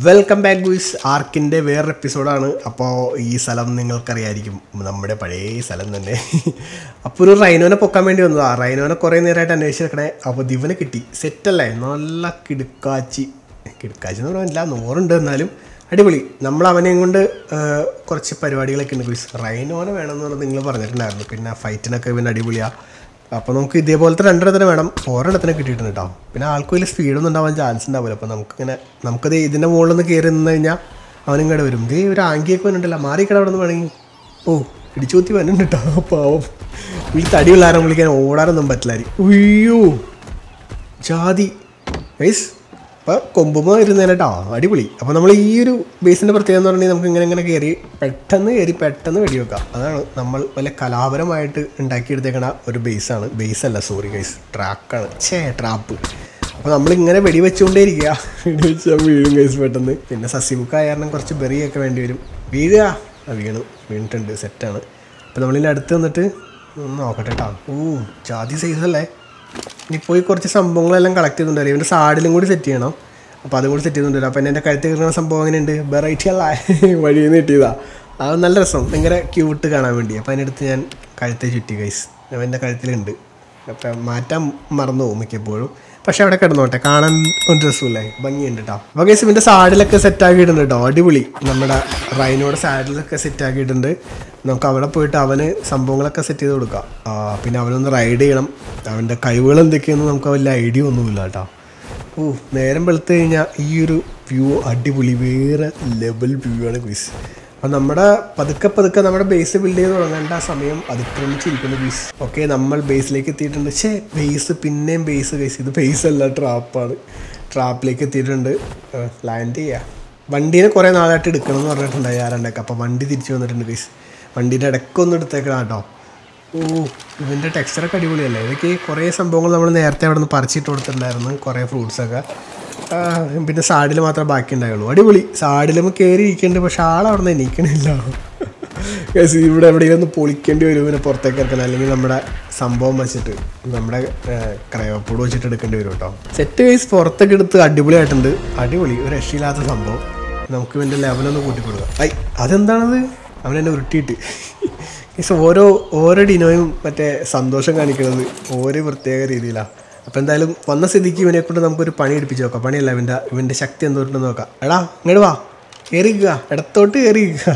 Welcome back guys ആർക്കിൻ്റെ വേറൊരു എപ്പിസോഡാണ് അപ്പോൾ ഈ സ്ഥലം നിങ്ങൾക്കറിയായിരിക്കും നമ്മുടെ പഴയ സ്ഥലം തന്നെ അപ്പോൾ ഒരു റൈനോനെ പൊക്കാൻ വേണ്ടി വന്നതാ റൈനോനെ കുറേ നേരമായിട്ട് അന്വേഷിച്ച് വെക്കണേ അപ്പോൾ ദിവനെ കിട്ടി സെറ്റല്ലേ നല്ല കിടുക്കാച്ചി കിടുക്കാച്ചി എന്ന് പറഞ്ഞില്ല നൂറുണ്ട് എന്നാലും അടിപൊളി നമ്മൾ അവനെയും കൊണ്ട് ആ, കുറച്ച് പരിപാടികളൊക്കെ ഉണ്ട് ഗുയിസ് റൈനോനെ വേണമെന്ന് പറഞ്ഞ് നിങ്ങൾ പറഞ്ഞിട്ടുണ്ടായിരുന്നു പിന്നെ ഫൈറ്റിനൊക്കെ ഇവൻ അടിപൊളിയാണ് അപ്പോൾ നമുക്ക് ഇതേപോലത്തെ രണ്ടെണ്ണത്തിന് വേണം ഒരെണ്ണത്തിന് കിട്ടിയിട്ടുണ്ട് കേട്ടോ പിന്നെ ആൾക്ക് വലിയ സ്പീഡൊന്നും ഉണ്ടാവാൻ ചാൻസ് ഉണ്ടാവില്ല അപ്പോൾ നമുക്കിങ്ങനെ നമുക്കത് ഇതിൻ്റെ മുകളിൽ നിന്ന് കയറി നിന്ന് കഴിഞ്ഞാൽ അവനിങ്ങോട്ട് വരും ദേ ഒരു ആങ്കിയൊക്കെ വന്നിട്ടില്ല മാറിക്കട അവിടെ നിന്ന് വേണമെങ്കിൽ ഓ ഇടിച്ചുകൂത്തി വരുന്നുണ്ട് കേട്ടോ പാവം ഈ തടി പിള്ളേരെ വിളിക്കാൻ ഓടാനൊന്നും പറ്റില്ലായിരിക്കും ഉയ്യോ ജാതി ഗൈസ് അപ്പോൾ കൊമ്പുമ ഇരുന്നേനെ കേട്ടോ അടിപൊളി അപ്പോൾ നമ്മൾ ഈ ഒരു ബേസിൻ്റെ പ്രത്യേകത എന്ന് പറഞ്ഞാൽ നമുക്ക് ഇങ്ങനെ ഇങ്ങനെ കയറി പെട്ടെന്ന് കയറി പെട്ടെന്ന് വെടിവെക്കാം അതാണ് നമ്മൾ വല്ല കലാപരമായിട്ട് ഉണ്ടാക്കിയെടുത്തേക്കണ ഒരു ബേസാണ് ബേസ് അല്ല സോറി ഗൈസ് ട്രാക്കാണ് ഛേ ട്രാപ്പ് അപ്പോൾ നമ്മളിങ്ങനെ വെടിവെച്ചുകൊണ്ടേ ഇരിക്കുക വെടിവെച്ചാൽ വീഴും ഗൈസ് പെട്ടെന്ന് പിന്നെ സസ്യബുക്ക് ആയ കാരണം കുറച്ച് ബെറിയൊക്കെ വേണ്ടി വരും വീഴുക ആ വീണു വീണിട്ടുണ്ട് സെറ്റാണ് അപ്പോൾ നമ്മളിതിൻ്റെ അടുത്ത് നിന്നിട്ട് ഒന്ന് നോക്കട്ടെ കേട്ടോ ഓ ജാതി സൈസ് അല്ലേ ഇനി പോയി കുറച്ച് സംഭവങ്ങളെല്ലാം കളക്ട് ചെയ്തിട്ടുണ്ട് ഇവൻ്റെ സാഡിലും കൂടി സെറ്റ് ചെയ്യണം അപ്പോൾ അതും കൂടി സെറ്റ് ചെയ്തിട്ടുണ്ട് അപ്പോൾ എൻ്റെ കഴുത്തിൽ കിട്ടുന്ന സംഭവം എങ്ങനെയുണ്ട് വെറൈറ്റി അല്ല വഴിയിൽ നിന്ന് കിട്ടിയതാ അത് നല്ല രസം ഭയങ്കര ക്യൂട്ട് കാണാൻ വേണ്ടി അപ്പോൾ അതിനടുത്ത് ഞാൻ കഴുത്തെ ചുറ്റി ഗൈസ് അവൻ്റെ കഴുത്തിലുണ്ട് അപ്പം മാറ്റാൻ മറന്നു പോകും മിക്കപ്പോഴും പക്ഷെ അവിടെ കിടന്നോട്ടെ കാണാൻ ഒരു രസമില്ലേ ഭംഗിയുണ്ട് കേട്ടോ അപ്പോൾ ഗൈസ് ഇവൻ്റെ സാഡിലൊക്കെ സെറ്റ് ആക്കിയിട്ടുണ്ട് കേട്ടോ അടിപൊളി നമ്മുടെ റൈനോടെ സാഡിലൊക്കെ സെറ്റ് ആക്കിയിട്ടുണ്ട് നമുക്ക് അവിടെ പോയിട്ട് അവന് സംഭവങ്ങളൊക്കെ സെറ്റ് ചെയ്ത് കൊടുക്കാം ആ, പിന്നെ അവനൊന്ന് റൈഡ് ചെയ്യണം അവൻ്റെ കഴിവുകൾ എന്തൊക്കെയെന്ന് നമുക്ക് വലിയ ഐഡിയ ഒന്നുമില്ല കേട്ടോ ഓ നേരം വെളുത്ത് കഴിഞ്ഞാൽ ഈ ഒരു വ്യൂ അടിപൊളി വേറെ ലെവൽ വ്യൂ ആണ് ക്വിസ് അപ്പം നമ്മുടെ പതുക്കെ പതുക്കെ നമ്മുടെ ബേസ് ബിൽഡ് ചെയ്ത് തുടങ്ങേണ്ട ആ സമയം അതിക്രമിച്ചിരിക്കുന്നു ബീസ് ഓക്കെ നമ്മൾ ബേസിലേക്ക് എത്തിയിട്ടുണ്ട് ഛേ ബേസ് പിന്നെയും ബേസ് ബേസ് ഇത് ബേസ് അല്ല ട്രാപ്പാണ് ട്രാപ്പിലേക്ക് എത്തിയിട്ടുണ്ട് ലാൻഡ് ചെയ്യുക വണ്ടീനെ കുറേ നാളായിട്ട് എടുക്കണം എന്ന് പറഞ്ഞിട്ടുണ്ടായി ആരണ്ടൊക്കെ അപ്പോൾ വണ്ടി തിരിച്ചു വന്നിട്ടുണ്ട് ബേസ് വണ്ടീൻ്റെ ഇടയ്ക്കൊന്നും എടുത്തേക്കണം കേട്ടോ ഓ ഇതിൻ്റെ ടെക്സ്ചറൊക്കെ അടിപൊളിയല്ലേ ഇതൊക്കെ കുറേ സംഭവങ്ങൾ നമ്മൾ നേരത്തെ അവിടെ നിന്ന് പറിച്ചിട്ട് കൊടുത്തിട്ടുണ്ടായിരുന്നു കുറേ ഫ്രൂട്ട്സൊക്കെ ആ, പിന്നെ സാഡിൽ മാത്രമേ ബാക്കി ഉണ്ടായുള്ളൂ അടിപൊളി സാഡിലും കയറി ഇരിക്കുന്നുണ്ട് പക്ഷെ ആളവിടെ നിന്ന് എണീക്കണില്ല Guys, ഇവിടെ എവിടെയെങ്കിലും ഒന്ന് പൊളിക്കേണ്ടി വരും ഇവനെ പുറത്തേക്ക് ഇറക്കണം അല്ലെങ്കിൽ നമ്മുടെ സംഭവം വെച്ചിട്ട് നമ്മുടെ ക്രയോപ്പോട് വെച്ചിട്ട് എടുക്കേണ്ടി വരും കേട്ടോ സെറ്റ് കേസ് പുറത്തൊക്കെ എടുത്ത് അടിപൊളിയായിട്ടുണ്ട് അടിപൊളി ഒരു രക്ഷയില്ലാത്ത സംഭവം നമുക്ക് ഇവൻ്റെ ലെവലൊന്ന് കൂട്ടി കൊടുക്കാം ഐ അതെന്താണത് അവൻ എന്നെ ഉരുട്ടിയിട്ട് ഗൈസ് ഓരോ ഓരോ ഡിനോയും മറ്റേ സന്തോഷം കാണിക്കുന്നത് ഓരോ പ്രത്യേക രീതിയിലാണ് അപ്പോൾ എന്തായാലും വന്ന സ്ഥിതിക്ക് ഇവനെ കൊണ്ട് നമുക്കൊരു പണി എടുപ്പിച്ച് നോക്കാം പണിയല്ല ഇവൻ്റെ ഇവൻ്റെ ശക്തി എന്തോട്ടുണ്ടെന്ന് നോക്കാം എടാ ഇങ്ങോട്ട് വാ കയറിക്കുക ഇടത്തോട്ട് കയറിക്കുക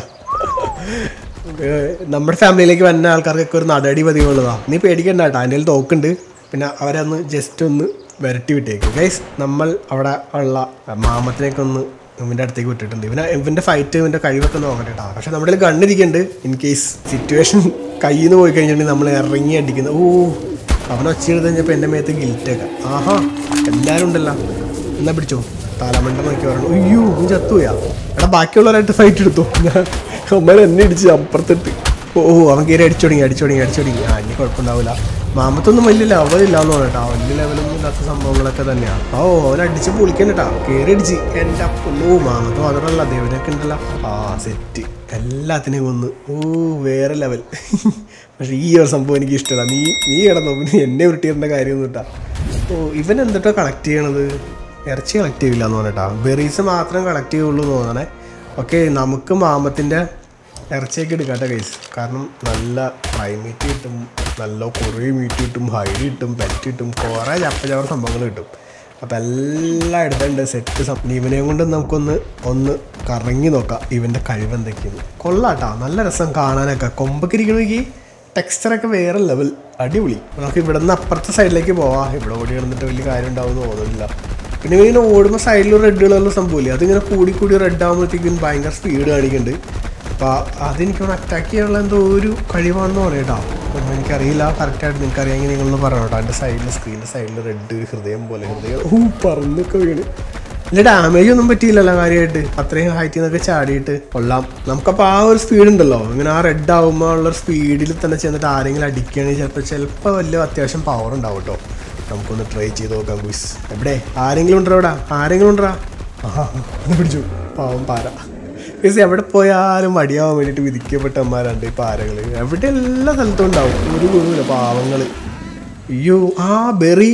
നമ്മുടെ ഫാമിലിയിലേക്ക് വരുന്ന ആൾക്കാർക്കൊക്കെ ഒരു നടടി പതിവുള്ളതാണ് നീ പേടിക്കണ്ട കേട്ടോ എൻ്റെ കയ്യിൽ തോക്കുണ്ട് പിന്നെ അവരൊന്ന് ജസ്റ്റ് ഒന്ന് വരട്ടി വിട്ടേക്കും ഗൈസ് നമ്മൾ അവിടെ ഉള്ള മാമത്തിനെയൊക്കെ ഒന്ന് ഇവൻ്റെ അടുത്തേക്ക് വിട്ടിട്ടുണ്ട് ഇവനെ ഇവൻ്റെ ഫൈറ്റ് ഇവൻ്റെ കഴിവൊക്കെ നോക്കട്ടെ കേട്ടോ പക്ഷെ നമ്മുടെ കയ്യിൽ ഗണ്ണിരിക്കുന്നുണ്ട് ഇൻ കേസ് സിറ്റുവേഷൻ കയ്യിൽ നിന്ന് പോയി കഴിഞ്ഞിട്ടുണ്ടെങ്കിൽ നമ്മൾ ഇറങ്ങി അടിക്കുന്നത് ഓ അവൻ ഒച്ച എടുത്ത് കഴിഞ്ഞപ്പോൾ എൻ്റെ മേത്ത് ഗിൽറ്റൊക്കെ ആഹാ എല്ലാവരും ഉണ്ടല്ലോ എന്നാ പിടിച്ചോ തലമണ്ട നോക്കി പറഞ്ഞു അയ്യോ നീ ചത്തുപോയാ എടാ ബാക്കിയുള്ളവരായിട്ട് ഫൈറ്റ് എടുത്തു ഞാൻ അമ്മ എന്നെ ഇടിച്ച് അപ്പുറത്തിട്ട് ഓ ഓ, അവൻ കയറി അടിച്ചു തുടങ്ങി അടിച്ചു തുടങ്ങി അടിച്ചു തുടങ്ങി ആ ഇനി കുഴപ്പമുണ്ടാവില്ല മാമത്തൊന്നും വലിയ ലെവലില്ല എന്ന് പറഞ്ഞിട്ടാ വലിയ ലെവലൊന്നും ഇല്ലാത്ത സംഭവങ്ങളൊക്കെ തന്നെയാണ് ഓ അവൻ അടിച്ച് പൊളിക്കണ്ടട്ടാ കയറി അടിച്ച് എൻ്റെ ഓ മാമത്ത് മാത്രമല്ല ദേവനൊക്കെ ഉണ്ടല്ലോ ആ സെറ്റ് എല്ലാത്തിനെയും കൊന്ന് ഓ വേറെ ലെവൽ പക്ഷെ ഈ ഒരു സംഭവം എനിക്ക് ഇഷ്ടമല്ല നീ നീ കിടന്നോ പിന്നെ എന്നെ ഉരുട്ടിയേണ്ട കാര്യമൊന്നും ഇട്ടാ ഓ ഇവൻ എന്തിട്ടാ കളക്ട് ചെയ്യണത് ഇറച്ചി കളക്ട് ചെയ്യില്ല എന്ന് പറഞ്ഞിട്ടാ ബെറീസ് മാത്രം കളക്ട് ചെയ്യുള്ളൂ എന്ന് തോന്നണേ ഓക്കെ നമുക്ക് മാമത്തിൻ്റെ ഇറച്ചിയൊക്കെ എടുക്കാട്ടെ കേസ് കാരണം നല്ല ഫ്രൈ മീറ്റ് കിട്ടും നല്ല കുറേ മീറ്റ് കിട്ടും ഹൈഡ് കിട്ടും പെറ്റ് കിട്ടും കുറേ ചപ്പചവർ സംഭവങ്ങൾ കിട്ടും അപ്പം എല്ലാം എടുത്തിട്ടുണ്ട് സെറ്റ് സം ഇവനെയും കൊണ്ട് നമുക്കൊന്ന് ഒന്ന് കറങ്ങി നോക്കാം ഇവൻ്റെ കഴിവ് എന്തൊക്കെയാണ് കൊള്ളാട്ടാ നല്ല രസം കാണാനൊക്കെ കൊമ്പൊക്കെ ഇരിക്കണമെങ്കിൽ ടെക്സ്ചറൊക്കെ വേറെ ലെവൽ അടിപൊളി നമുക്ക് ഇവിടെ നിന്ന് അപ്പുറത്തെ സൈഡിലേക്ക് പോവാം ഇവിടെ ഓടി കിടന്നിട്ട് വലിയ കാര്യം ഉണ്ടാവുമെന്ന് തോന്നുന്നില്ല പിന്നെ ഇങ്ങനെ ഓടുമ്പോൾ സൈഡിൽ റെഡ് കളറുള്ള സംഭവമില്ലേ അതിങ്ങനെ കൂടി കൂടി റെഡ് ആകുമ്പോഴത്തേക്കും ഭയങ്കര സ്പീഡ് കാണിക്കുന്നുണ്ട് അപ്പോൾ അതെനിക്ക് അറ്റാക്ക് ചെയ്യാനുള്ള എന്തോ ഒരു കഴിവാണെന്ന് പറയട്ടോ അപ്പം എനിക്കറിയില്ല കറക്റ്റായിട്ട് നിങ്ങൾക്ക് അറിയാമെങ്കിൽ നിങ്ങളൊന്ന് പറയണം കേട്ടോ എൻ്റെ സൈഡിൽ സ്ക്രീനിൻ്റെ സൈഡിൽ റെഡ് ഹൃദയം പോലെ ഹൃദയം ഊ പറന്നൊക്കെ വീണ് ഇല്ല ഡാമേജ് ഒന്നും പറ്റിയില്ലല്ലോ കാര്യമായിട്ട് അത്രയും ഹൈറ്റിൽ നിന്നൊക്കെ ചാടിയിട്ട് കൊള്ളാം നമുക്കപ്പോൾ ആ ഒരു സ്പീഡ് ഉണ്ടല്ലോ ഇങ്ങനെ ആ റെഡ് ആകുമ്പോൾ ഉള്ള സ്പീഡിൽ തന്നെ ചെന്നിട്ട് ആരെങ്കിലും അടിക്കുകയാണെങ്കിൽ ചിലപ്പോൾ ചിലപ്പോൾ വലിയ അത്യാവശ്യം പവർ ഉണ്ടാവും കേട്ടോ നമുക്കൊന്ന് ട്രൈ ചെയ്ത് നോക്കാം ഗുസ് എവിടെ ആരെങ്കിലും ഉണ്ടോ ഇവിടെ ആരെങ്കിലും ഉണ്ടോ ആ ഒന്ന് പിടിച്ചു പാവം പാര ഗുസ് എവിടെ പോയാലും മടിയാവാൻ വേണ്ടിയിട്ട് വിധിക്കപ്പെട്ട അമ്മമാരുണ്ട് ഈ പാരകൾ എവിടെ എല്ലാ സ്ഥലത്തും ഉണ്ടാവും ഒരു ഗുണമില്ല പാവങ്ങൾ അയ്യോ ആ ബെറി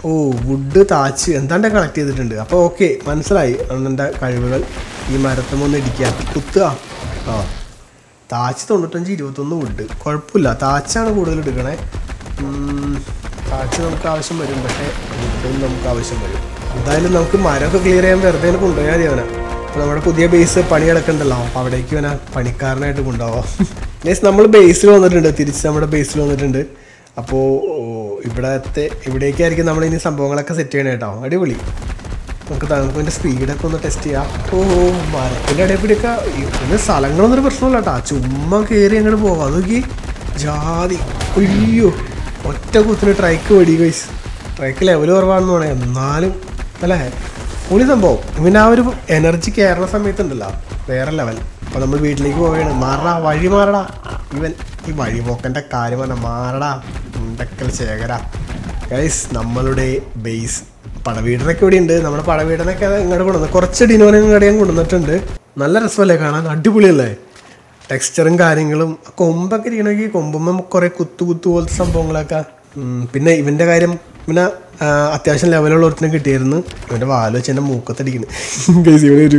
ഓ വുഡ് താച്ച് എന്താണ്ട് കളക്ട് ചെയ്തിട്ടുണ്ട് അപ്പോൾ ഓക്കെ മനസ്സിലായി അണ്ണൻ്റെ കഴിവുകൾ ഈ മരത്തുമൊന്ന് ഇടിക്കുക കുത്തുക ആ താച്ച് തൊണ്ണൂറ്റഞ്ച് ഇരുപത്തൊന്ന് വുഡ് കുഴപ്പമില്ല താച്ചാണ് കൂടുതൽ എടുക്കണേ ഉം, താച്ച് നമുക്ക് ആവശ്യം വരും പക്ഷേ വുഡും നമുക്ക് ആവശ്യം വരും എന്തായാലും നമുക്ക് മരമൊക്കെ ക്ലിയർ ചെയ്യാൻ വെറുതെ ഒന്ന് കൊണ്ടുപോയാൽ മതി അവനെ അപ്പോൾ നമ്മുടെ പുതിയ ബേസ് പണി കിടക്കണ്ടല്ലോ അപ്പോൾ അവിടേക്ക് അവനെ പണിക്കാരനായിട്ട് കൊണ്ടുപോവാം നെക്സ്റ്റ് നമ്മൾ ബേസിൽ വന്നിട്ടുണ്ട് തിരിച്ച് നമ്മുടെ ബേസിൽ വന്നിട്ടുണ്ട് അപ്പോൾ ഇവിടത്തെ ഇവിടേക്കായിരിക്കും നമ്മൾ ഇനി സംഭവങ്ങളൊക്കെ സെറ്റ് ചെയ്യണേ കേട്ടോ അടിപൊളി നമുക്ക് ത- നമുക്ക് ഇതിൻ്റെ സ്പീഡൊക്കെ ഒന്ന് ടെസ്റ്റ് ചെയ്യാം ഓ മരത്തിൻ്റെ ഇടയിൽ കൂടിയൊക്കെ ഇതിന് സ്ഥലങ്ങളൊന്നും ഒരു പ്രശ്നമില്ല കേട്ടോ ചുമ്മാ കയറി അങ്ങോട്ട് പോകാം അതൊക്കെ ജാതി അയ്യോ ഒറ്റ കുത്തിന് ട്രൈക്ക് വെടി ഗൈസ് ട്രൈക്ക് ലെവൽ കുറവാണെന്ന് പറയാം എന്നാലും അല്ലേ പൊളി സംഭവം ഇവന് ആ ഒരു എനർജി കയറുന്ന സമയത്തുണ്ടല്ലോ വേറെ ലെവൽ അപ്പോൾ നമ്മൾ വീട്ടിലേക്ക് പോവുകയാണ് മാറടാ വഴി മാറടാ ഇവൻ ഈ വഴി പോക്കൻ്റെ കാര്യം പറഞ്ഞാൽ മാറടാ ഉണ്ടക്കൽ ശേഖര ഗൈസ് നമ്മളുടെ ബേസ് പടവീടനൊക്കെ ഇവിടെ ഉണ്ട് നമ്മുടെ പടവീടനൊക്കെ ഇങ്ങോട്ട് കൊണ്ടുവന്നു കുറച്ച് ഡിനോനെ ഇങ്ങോട്ട് ഞാൻ കൊണ്ടുവന്നിട്ടുണ്ട് നല്ല രസമല്ലേ കാണാൻ അടിപൊളിയല്ലേ ടെക്സ്ചറും കാര്യങ്ങളും കൊമ്പൊക്കെ ഇരിക്കണമെങ്കിൽ കൊമ്പുമ്പം കുറേ കുത്തു കുത്തു പോലത്തെ സംഭവങ്ങളൊക്കെ ഉം, പിന്നെ ഇവൻ്റെ കാര്യം പിന്നെ ആ, അത്യാവശ്യം ലെവലുള്ള ഒരുത്തിനെ കിട്ടിയായിരുന്നു ഇവൻ്റെ വാല് വെച്ച് എൻ്റെ മൂക്കത്തടിക്കുന്നു ഗൈസ് ഇവിടെ ഒരു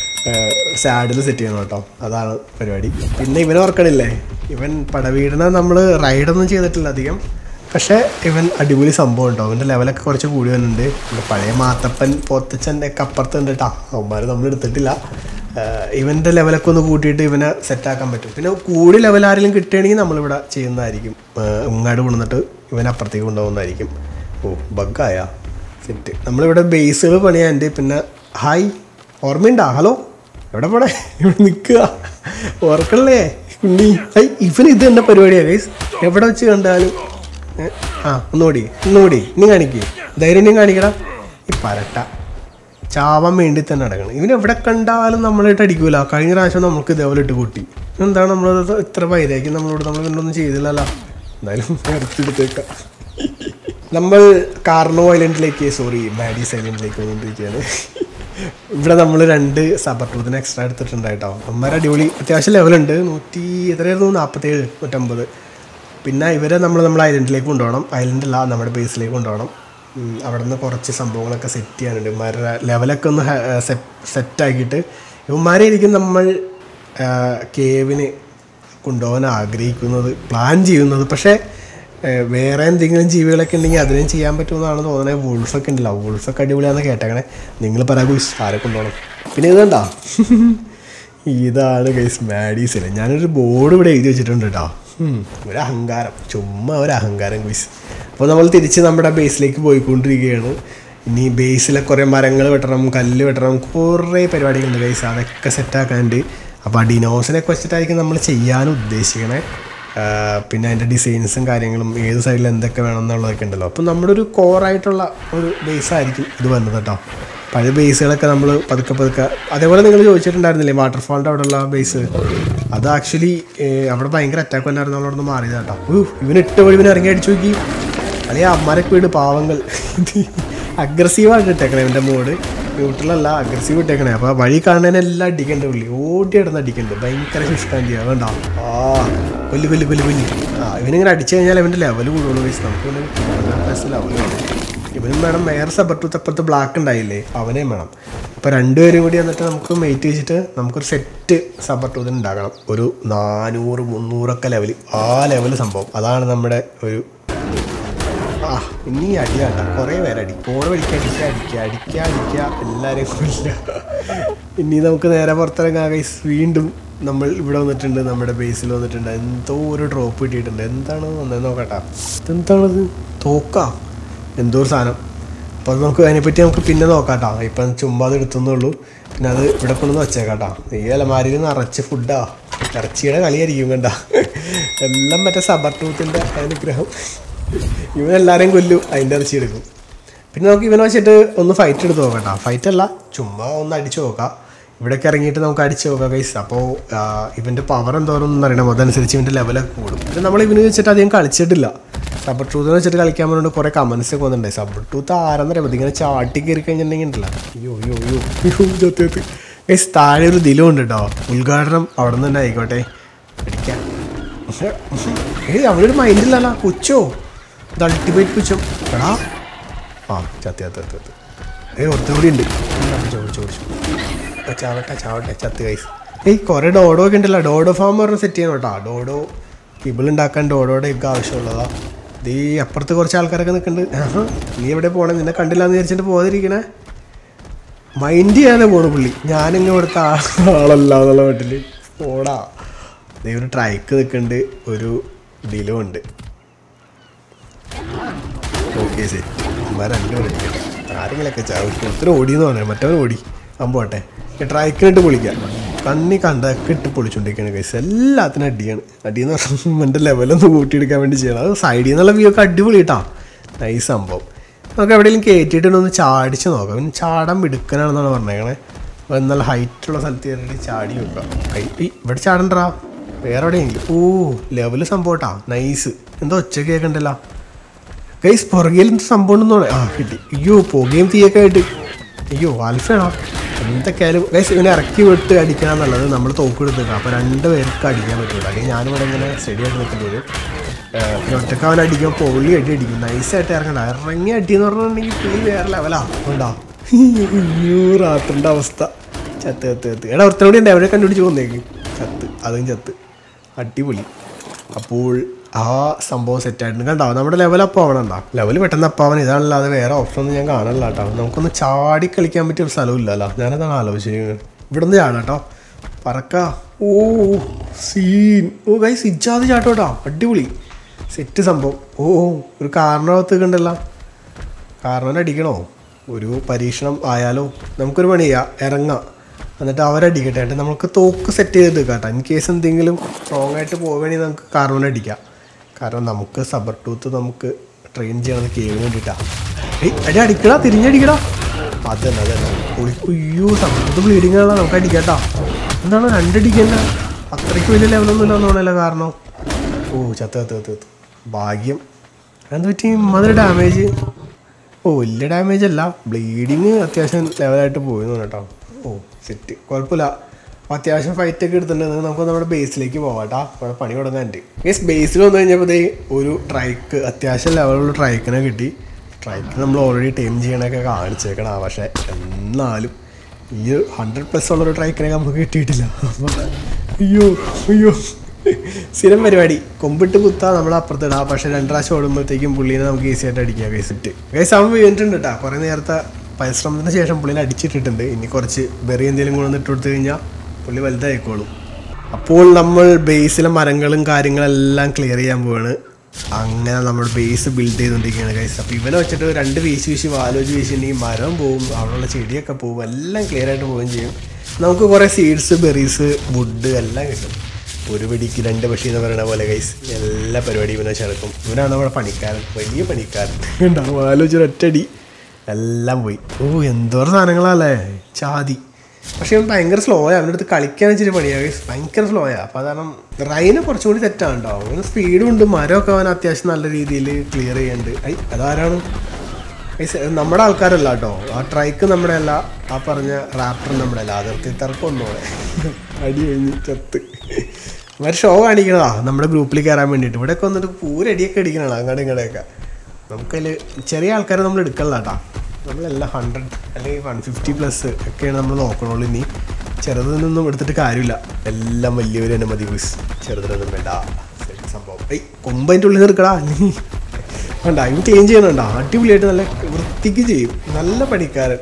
സാഡിൽ സെറ്റ് ചെയ്യണം കേട്ടോ അതാണ് പരിപാടി പിന്നെ ഇവനെ ഓർക്കണില്ലേ ഇവൻ പടവീടന നമ്മൾ റൈഡൊന്നും ചെയ്തിട്ടില്ല അധികം പക്ഷേ ഇവൻ അടിപൊളി സംഭവം ഉണ്ടോ അവൻ്റെ ലെവലൊക്കെ കുറച്ച് കൂടി വന്നിട്ടുണ്ട് പിന്നെ പഴയ മാത്തപ്പൻ പോത്തച്ഛൻ്റെ ഒക്കെ അപ്പുറത്തുണ്ട് കേട്ടോ അവന്മാർ നമ്മൾ എടുത്തിട്ടില്ല ആഹ് ഇവൻ്റെ ലെവലൊക്കെ ഒന്ന് കൂട്ടിയിട്ട് ഇവനെ സെറ്റാക്കാൻ പറ്റും പിന്നെ കൂടി ലെവൽ ആരെങ്കിലും കിട്ടുകയാണെങ്കിൽ നമ്മളിവിടെ ചെയ്യുന്നതായിരിക്കും ആഹ് ഇങ്ങാട് കൊണ്ടുവന്നിട്ട് ഇവനെ അപ്പുറത്തേക്ക് കൊണ്ടുപോകുന്നതായിരിക്കും ഓ ബഗ്ഗായ സെറ്റ് നമ്മളിവിടെ ബേസുകൾ പണിയാണ്ട് പിന്നെ ഹായ് ഓർമ്മയുണ്ടാ ഹലോ എവിടെ പോടെ ഇവിടെ നിൽക്കുക ഓർക്കണല്ലേ ഉണ്ണി ഹൈ ഇവൻ ഇത് തന്നെ പരിപാടിയാണ് ഗൈസ് എവിടെ വെച്ച് കണ്ടാലും ഏ, ആ ഒന്നുകൂടി ഒന്നുകൂടി നീ കാണിക്കേ ധൈര്യം നീ കാണിക്കടാ ഈ പരട്ട ചാവാൻ വേണ്ടി തന്നെ നടക്കണം ഇവൻ എവിടെ കണ്ടാലും നമ്മളായിട്ട് അടിക്കൂല കഴിഞ്ഞ പ്രാവശ്യം നമുക്ക് ഇതേപോലെ ഇട്ട് കൂട്ടി എന്താണ് നമ്മളത് ഇത്ര പൈരയാക്കി നമ്മളോട് നമ്മൾ ഇതൊന്നും ചെയ്തില്ലല്ലോ എന്തായാലും എടുത്തെടുത്തേക്കാം നമ്മൾ കാർണോ ഐലൻഡിലേക്ക് സോറി മാഡീസ് ഐലൻഡിലേക്ക് വന്നുകൊണ്ടിരിക്കുകയാണ് ഇവിടെ നമ്മൾ രണ്ട് സബർ ടൂത്തിന് എക്സ്ട്രാ എടുത്തിട്ടുണ്ട് കേട്ടോ അമ്മമാർ അടിപൊളി അത്യാവശ്യം ലെവലുണ്ട് നൂറ്റി എത്രയായിരുന്നു നാൽപ്പത്തേഴ് നൂറ്റമ്പത് പിന്നെ ഇവരെ നമ്മൾ നമ്മുടെ ഐലൻഡിലേക്ക് കൊണ്ടുപോകണം ഐലൻഡല്ല നമ്മുടെ ബേസിലേക്ക് കൊണ്ടുപോകണം ഉം, അവിടെ നിന്ന് കുറച്ച് സംഭവങ്ങളൊക്കെ സെറ്റ് ചെയ്യാനുണ്ട് ഇവന്മാരുടെ ലെവലൊക്കെ ഒന്ന് സെറ്റാക്കിയിട്ട് ഇവന്മാരായിരിക്കും നമ്മൾ കേവിന് കൊണ്ടുപോകാൻ ആഗ്രഹിക്കുന്നത് പ്ലാൻ ചെയ്യുന്നത് പക്ഷേ ഏഹ്, വേറെ എന്തെങ്കിലും ജീവികളൊക്കെ ഉണ്ടെങ്കിൽ അതിനും ചെയ്യാൻ പറ്റുമെന്നാണ് തോന്നുന്നത് വുൾഫൊക്കെ ഉണ്ടല്ലോ വുൾഫൊക്കെ അടിപൊളിയാണെന്ന് കേട്ടേക്കണേ നിങ്ങൾ പറയാ ആരെ കൊണ്ടുപോകണം പിന്നെ ഇത് കണ്ടോ ഇതാണ് ഗൈസ് മാഡീസില് ഞാനൊരു ബോർഡ് ഇവിടെ എഴുതി വെച്ചിട്ടുണ്ട് കേട്ടോ ഉം, ഒരു അഹങ്കാരം ചുമ്മാ ഒരു അഹങ്കാരം ഗൈസ് അപ്പോൾ നമ്മൾ തിരിച്ച് നമ്മുടെ ബേസിലേക്ക് പോയിക്കൊണ്ടിരിക്കുകയാണ് ഇനി ബേസിലെ കുറേ മരങ്ങൾ വെട്ടണം കല്ല് വെട്ടണം കുറേ പരിപാടികളുണ്ട് ഗൈസ് അതൊക്കെ സെറ്റാക്കാനുണ്ട് അപ്പോൾ ആ ഡിനോസിനൊക്കെ വെച്ചിട്ടായിരിക്കും നമ്മൾ ചെയ്യാൻ ഉദ്ദേശിക്കണേ ആ, പിന്നെ അതിൻ്റെ ഡിസൈൻസും കാര്യങ്ങളും ഏത് സൈഡിൽ എന്തൊക്കെ വേണം എന്നുള്ളതൊക്കെ ഉണ്ടല്ലോ അപ്പോൾ നമ്മുടെ ഒരു കോറായിട്ടുള്ള ഒരു ബേസ് ആയിരിക്കും ഇത് വന്നത് കേട്ടോ പഴയ ബേസുകളൊക്കെ നമ്മൾ പതുക്കെ പതുക്കെ അതേപോലെ നിങ്ങൾ ചോദിച്ചിട്ടുണ്ടായിരുന്നില്ലേ വാട്ടർഫാളിൻ്റെ അവിടെയുള്ള ബേസ് അത് ആക്ച്വലി അവിടെ ഭയങ്കര അറ്റാക്ക് വന്നായിരുന്നു അവിടെ നിന്ന് മാറിയത് കേട്ടോ ഊ ഇവന് ഇട്ട വഴി ഇവന് ഇറങ്ങി അടിച്ചു നോക്കി അല്ലെങ്കിൽ അമ്മരൊക്കെ വീട് പാവങ്ങൾ അഗ്രസീവായിട്ട് ഇട്ടേക്കണേ എൻ്റെ മോഡ് ന്യൂട്രലല്ല അഗ്രസീവ് ഇട്ടേക്കണേ അപ്പോൾ വഴി കാണാനെല്ലാം അടിക്കേണ്ട പുള്ളി ഓടി കിടന്ന് അടിക്കുന്നുണ്ട് ഭയങ്കര ശുഷ്കാന്തിയാണ് വേണ്ട ആ കൊല്ലു കൊല്ലു കൊല്ലു കൊല്ലു ആ ഇവനിങ്ങനെ അടിച്ചു കഴിഞ്ഞാൽ അവൻ്റെ ലെവൽ കൂടുള്ളൂ വയസ്സ് നമുക്ക് ഇവന് ലെവൽ വേണം ഇവനും വേണം വേറെ സബർട്ടൂത്ത് അപ്പുറത്ത് ബ്ലാക്ക് ഉണ്ടായില്ലേ അവനെയും വേണം അപ്പോൾ രണ്ടുപേരും കൂടി വന്നിട്ട് നമുക്ക് മെയ്റ്റ് വെച്ചിട്ട് നമുക്കൊരു സെറ്റ് സബർട്ടൂത്തിന് ഉണ്ടാക്കണം ഒരു നാനൂറ് മുന്നൂറൊക്കെ ലെവൽ ആ ലെവൽ സംഭവം അതാണ് നമ്മുടെ ഒരു ആ ഇനി അടിയാണ്ട കുറേ പേര് അടി പോണ വഴിക്ക് അടിക്കുക അടിക്കുക അടിക്കുക അടിക്കുക എല്ലാവരെയും കൊല്ല ഇനി നമുക്ക് നേരെ പുറത്തിറങ്ങാം ഗൈസ് വീണ്ടും നമ്മൾ ഇവിടെ വന്നിട്ടുണ്ട് നമ്മുടെ ബേസിൽ വന്നിട്ടുണ്ട് എന്തോ ഒരു ഡ്രോപ്പ് കിട്ടിയിട്ടുണ്ട് എന്താണ് വന്നത് നോക്കട്ടാ ഇതെന്താണത് തോക്കാ എന്തോ ഒരു സാധനം അപ്പോൾ അത് നമുക്ക് അതിനെപ്പറ്റി നമുക്ക് പിന്നെ നോക്കാം കേട്ടോ ഇപ്പം ചുമ്മാ അത് എടുത്തുന്നുള്ളൂ പിന്നെ അത് ഇവിടെ കൊണ്ടുവന്ന് വെച്ചേക്കാട്ടോ ഈ അലമാരിയിൽ നിറച്ച് ഫുഡാ ഇറച്ചിയുടെ കളിയായിരിക്കും കണ്ട എല്ലാം മറ്റേ സബർ ടൂത്തിൻ്റെ അനുഗ്രഹം ഇവൻ എല്ലാവരെയും കൊല്ലും അതിൻ്റെ ഇറച്ചി എടുക്കും പിന്നെ നമുക്ക് ഇവനെ വെച്ചിട്ട് ഒന്ന് ഫൈറ്റ് എടുത്ത് നോക്കട്ടോ ഫൈറ്റ് അല്ല ചുമ്മാ ഒന്ന് അടിച്ചു നോക്കാം ഇവിടേക്ക് ഇറങ്ങിയിട്ട് നമുക്ക് അടിച്ചു നോക്കാം കൈസ് അപ്പോൾ ഇവൻ്റെ പവർ എന്തോരം അറിയണം അതനുസരിച്ച് ഇവൻ്റെ ലെവലൊക്കെ കൂടും പിന്നെ നമ്മൾ ഇവന് വെച്ചിട്ട് അധികം കളിച്ചിട്ടില്ല സബർ ടൂത്ത് വെച്ചിട്ട് കളിക്കാൻ പറഞ്ഞിട്ട് കുറേ കമൻസ് ഒക്കെ വന്നിട്ടുണ്ടായി സബർ ടൂത്ത് ആരെന്നറിയാം ഇതിങ്ങനെ ചാട്ടി കയറി കഴിഞ്ഞിട്ടുണ്ടെങ്കിൽ ഉണ്ടല്ലോ അയ്യോ അയ്യോ അയ്യോ അയ്യോ ചത്തിയത്ത് ഗൈസ് താഴെ ഒരു ദിലമുണ്ട് കേട്ടോ ഉദ്ഘാടനം അവിടെ നിന്ന് തന്നെ ആയിക്കോട്ടെ അടിക്കാം ഏയ് അവളൊരു മൈൻഡില്ലല്ലോ പുച്ചോ ഇത് അൾട്ടിമേറ്റ് പുച്ഛം എടാ ആ ചത്തി ചത്ത് ചത്ത് ചത്ത് ഏയ് ഒത്തുകൂടി ഉണ്ട് ചോദിച്ചു ചോദിച്ചു ചാവട്ടെ ചാവട്ടെ ചത്ത് കൈസ് ഏയ് കുറേ ഡോഡോ ഒക്കെ ഉണ്ടല്ലോ ഡോഡോ ഫാം പറഞ്ഞ് സെറ്റ് ചെയ്യണം കേട്ടോ ഡോഡോ കിബിൾ ഉണ്ടാക്കാൻ ഡോഡോയുടെ ഒക്കെ ആവശ്യമുള്ളതാ ഇത് ഈ അപ്പുറത്ത് കുറച്ച് ആൾക്കാരൊക്കെ നിൽക്കുന്നുണ്ട് ആഹാ നീ എവിടെ പോകണേ നിന്നെ കണ്ടില്ല എന്ന് വിചാരിച്ചിട്ട് പോകാതിരിക്കണേ മൈൻഡ് ചെയ്യാതെ പോണു പുള്ളി ഞാനിങ്ങനെ ഇവിടുത്തെ ആ- ആളല്ല എന്നുള്ള വീട്ടിൽ പോടാ ദേ ഒരു ട്രൈക്ക് നിൽക്കുന്നുണ്ട് ഒരു ഡിലോ ഉണ്ട് ഓക്കെ ശരി ഇവന്മാർ രണ്ടുപേരും അടിക്കട്ടെ ആരെങ്കിലൊക്കെ ചാവും ഒത്തിരി ഓടിയെന്ന് പറഞ്ഞു മറ്റവൻ ഓടി അമ്പോട്ടെ ട്രൈക്കിനിട്ട് പൊളിക്കാം കണ്ണി കണ്ടൊക്കെ ഇട്ട് പൊളിച്ചുകൊണ്ടിരിക്കുകയാണ് കൈസ് എല്ലാത്തിനും അടിയാണ് അടിയെന്ന് പറഞ്ഞാൽ എൻ്റെ ലെവലൊന്ന് കൂട്ടിയെടുക്കാൻ വേണ്ടി ചെയ്യണം അത് സൈഡിൽ നിന്നുള്ള വ്യൂ ഒക്കെ അടിപൊളി കേട്ടോ നൈസ് സംഭവം നമുക്ക് എവിടെയെങ്കിലും കയറ്റിയിട്ടൊന്ന് ചാടിച്ച് നോക്കാം പിന്നെ ചാടാൻ മിടുക്കനാണെന്നാണ് പറഞ്ഞേക്കണേ അപ്പോൾ നല്ല ഹൈറ്റുള്ള സ്ഥലത്ത് കയറിയിട്ട് ചാടി വെക്കാം കൈ ഈ ഇവിടെ ചാടണ്ടാ വേറെ എവിടെയെങ്കിലും ഓ ലെവല് സംഭവം കേട്ടാ നൈസ് എന്തോ ഒച്ച കേൾക്കണ്ടല്ലോ ഗൈസ് പുറകിൽ എന്ത് സംഭവം ഉണ്ടെന്ന് പറയാം ആ കിട്ടി അയ്യോ പുകയും തീയൊക്കെ ആയിട്ട് അയ്യോ ആൽഫയാണോ എന്തൊക്കെയായാലും ഗൈസ് ഇവനെ ഇറക്കി വിട്ട് അടിക്കണം നല്ലത് നമ്മൾ തോക്ക് എടുത്തേക്കാം അപ്പോൾ രണ്ട് പേർക്ക് അടിക്കാൻ പറ്റുള്ളൂ അല്ലെങ്കിൽ ഞാനിവിടെ ഇങ്ങനെ സ്റ്റഡിയായിട്ട് നിൽക്കേണ്ടി വരും ഏഹ് പിന്നെ ഒറ്റക്ക് അവൻ അടിക്കാൻ പൊള്ളി അടി അടിക്കും നൈസായിട്ട് ഇറങ്ങണ്ട ഇറങ്ങി അടി എന്ന് പറഞ്ഞിട്ടുണ്ടെങ്കിൽ പുള്ളി വേറെ ലെവലാ ഉണ്ടോ അയ്യോ രാത്രിൻ്റെ അവസ്ഥ ചത്ത് ചത്ത് ചത്ത് എടാ ഒരുത്തനോട് ഉണ്ട് എവിടെ കണ്ടുപിടിച്ച് പോന്നേക്ക് ചത്ത് അതും ചത്ത് അടിപൊളി അപ്പോൾ ആ സംഭവം സെറ്റായിട്ടുണ്ട് കണ്ടോ നമ്മുടെ ലെവൽ അപ്പം ആവണണ്ട ലെവൽ പെട്ടെന്ന് അപ്പം ആവണം ഇതാണല്ലാതെ വേറെ ഓപ്ഷൻ ഒന്നും ഞാൻ കാണല്ല കേട്ടോ നമുക്കൊന്ന് ചാടി കളിക്കാൻ പറ്റിയ ഒരു സ്ഥലവും ഇല്ലല്ലോ ഞാനതാണ് ആലോചിച്ചിരിക്കുന്നത് ഇവിടെ നിന്ന് ചാടാം കേട്ടോ പറക്ക ഓ സീൻ ഓ ഗൈസ് ഇജാത് ചാട്ടോ കേട്ടോ അടിപൊളി സെറ്റ് സംഭവം ഓ ഒരു കാരണത്ത് കണ്ടല്ലോ കാരണം അടിക്കണോ ഒരു പരീക്ഷണം ആയാലോ നമുക്കൊരു പണി ചെയ്യാം ഇറങ്ങാം എന്നിട്ട് അവരടിക്കട്ടെ എന്നിട്ട് നമുക്ക് തോക്ക് സെറ്റ് ചെയ്തിട്ട് കേട്ടോ ഇൻ കേസ് എന്തെങ്കിലും സ്ട്രോങ് ആയിട്ട് പോവുകയാണെങ്കിൽ നമുക്ക് കാർബൺ അടിക്കാം കാരണം നമുക്ക് സബർ ടൂത്ത് നമുക്ക് ട്രെയിൻ ചെയ്യണത് കേവിന് വേണ്ടിയിട്ടാണ് ഏയ് അടി അടിക്കടാ തിരിഞ്ഞടിക്കടാ അതന്നെ അതന്നെ പൊളി അയ്യോ സബർട്ടൂത്ത് ബ്ലീഡിങ് ആണല്ലോ നമുക്ക് അടിക്കാട്ടോ എന്താണ് രണ്ടടിക്കണ്ട അത്രയ്ക്ക് വലിയ ലെവലൊന്നും ഇല്ലെന്ന് തോന്നല കാരണം ഓ ചത്ത് ചത്ത് ചത്ത് ചത്ത് ഭാഗ്യം എന്താ പറ്റി മധുര ഡാമേജ് ഓ വലിയ ഡാമേജ് അല്ല ബ്ലീഡിങ് അത്യാവശ്യം ലെവലായിട്ട് പോയിരുന്നു കേട്ടോ ഓ സെറ്റ് കുഴപ്പമില്ല അപ്പോൾ അത്യാവശ്യം ഫൈറ്റ് ഒക്കെ എടുത്തിട്ടുണ്ടെങ്കിൽ നമുക്ക് നമ്മുടെ ബേസിലേക്ക് പോവാം കേട്ടോ അവിടെ പണി തുടങ്ങാനുണ്ട് മീൻസ് ബേസിൽ വന്നു കഴിഞ്ഞപ്പോൾ ദേ ഒരു ട്രൈക്ക് അത്യാവശ്യം ലെവലുള്ള ട്രൈക്കിനെ കിട്ടി ട്രൈക്ക് നമ്മൾ ഓൾറെഡി ടൈം ചെയ്യണൊക്കെ കാണിച്ചേക്കണം പക്ഷേ എന്നാലും ഈ ഹൺഡ്രഡ് പ്ലസ് ഉള്ളൊരു ട്രൈക്കിനെ നമുക്ക് കിട്ടിയിട്ടില്ല അപ്പോൾ അയ്യോ അയ്യോ സ്ഥിരം പരിപാടി കൊമ്പിട്ട് കുത്താ നമ്മൾ അപ്പുറത്തിടാം പക്ഷെ രണ്ട് പ്രാവശ്യം ഓടുമ്പോഴത്തേക്കും പുള്ളീനെ നമുക്ക് ഈസി ആയിട്ട് അടിക്കാം കേസിട്ട് കേസ് അവൻ വീണിട്ടുണ്ട് കേട്ടോ കുറേ നേരത്തെ പരിശ്രമത്തിന് ശേഷം പുള്ളിനെ അടിച്ചിട്ടിട്ടുണ്ട് ഇനി കുറച്ച് ബെറി എന്തെങ്കിലും കൊണ്ടുവന്ന് ഇട്ട് കൊടുത്തു കഴിഞ്ഞാൽ പുള്ളി വലുതായിക്കോളും അപ്പോൾ നമ്മൾ ബേസിലെ മരങ്ങളും കാര്യങ്ങളെല്ലാം ക്ലിയർ ചെയ്യാൻ പോവാണ് അങ്ങനെ നമ്മൾ ബേസ് ബിൽഡ് ചെയ്തുകൊണ്ടിരിക്കുകയാണ് കൈസ് അപ്പോൾ ഇവനെ വെച്ചിട്ട് രണ്ട് വീശി വീശി വാലോചി വീശിട്ടുണ്ടെങ്കിൽ മരം പോവും അവിടെയുള്ള ചെടിയൊക്കെ പോവും എല്ലാം ക്ലിയർ ആയിട്ട് പോവുകയും ചെയ്യും നമുക്ക് കുറേ സീഡ്സ് ബെറീസ് വുഡ് എല്ലാം കിട്ടും ഒരു പിടിക്ക് രണ്ട് പക്ഷി എന്ന് പറയുന്ന പോലെ കൈസ് എല്ലാ പരിപാടിയും ഇവനെ ചേർക്കും ഇവനാണ് നമ്മുടെ പണിക്കാരൻ വലിയ പണിക്കാരൻ ഉണ്ടാവും ആലോചിച്ച ഒറ്റടി എല്ലാം പോയി ഓ എന്തോരം സാധനങ്ങളല്ലേ ചാതി പക്ഷെ അവൻ ഭയങ്കര സ്ലോ ആണ് അവൻ്റെ അടുത്ത് കളിക്കാൻ ഇച്ചിരി പണിയാണ് guys. ഭയങ്കര സ്ലോ ആണ് അപ്പോൾ കാരണം റൈന് കുറച്ചും കൂടി തെറ്റാണ് കേട്ടോ അവന് സ്പീഡും ഉണ്ട് മരമൊക്കെ അവൻ അത്യാവശ്യം നല്ല രീതിയിൽ ക്ലിയർ ചെയ്യുന്നുണ്ട് ഐ അതാരാണ് Guys, നമ്മുടെ ആൾക്കാരല്ല കേട്ടോ ആ ട്രൈക്ക് നമ്മുടെ അല്ല ആ പറഞ്ഞ റാപ്റ്റർ നമ്മുടെ അല്ല അതിർത്തി തർക്കം ഒന്നുകൂടെ അടി കഴിഞ്ഞ് ചത്ത് ഇവർ ഷോ കാണിക്കണതാ നമ്മുടെ ഗ്രൂപ്പിൽ കയറാൻ വേണ്ടിയിട്ട് ഇവിടെയൊക്കെ വന്നിട്ട് പൂരടിയൊക്കെ അടിക്കണതാണ് അങ്ങോട്ടും ഇങ്ങോട്ടൊക്കെ നമുക്കതിൽ ചെറിയ ആൾക്കാരെ നമ്മൾ എടുക്കണില്ല കേട്ടോ നമ്മളെല്ലാം ഹൺഡ്രഡ് അല്ലെങ്കിൽ വൺ ഫിഫ്റ്റി പ്ലസ് ഒക്കെയാണ് നമ്മൾ നോക്കണുള്ളൂ ഇനി ചെറുതിനൊന്നും എടുത്തിട്ട് കാര്യമില്ല എല്ലാം വലിയവർ തന്നെ മതി ബിസ് ചെറുതിനൊന്നും വേണ്ട ശരി, സംഭവം ഏയ് കൊമ്പതിൻ്റെ ഉള്ളിൽ നിൽക്കടാ നീ വേണ്ട ഇവൻ ക്ലീൻ ചെയ്യണുണ്ടോ അടിപൊളിയായിട്ട് നല്ല വൃത്തിക്ക് ചെയ്യും നല്ല പണിക്കാരൻ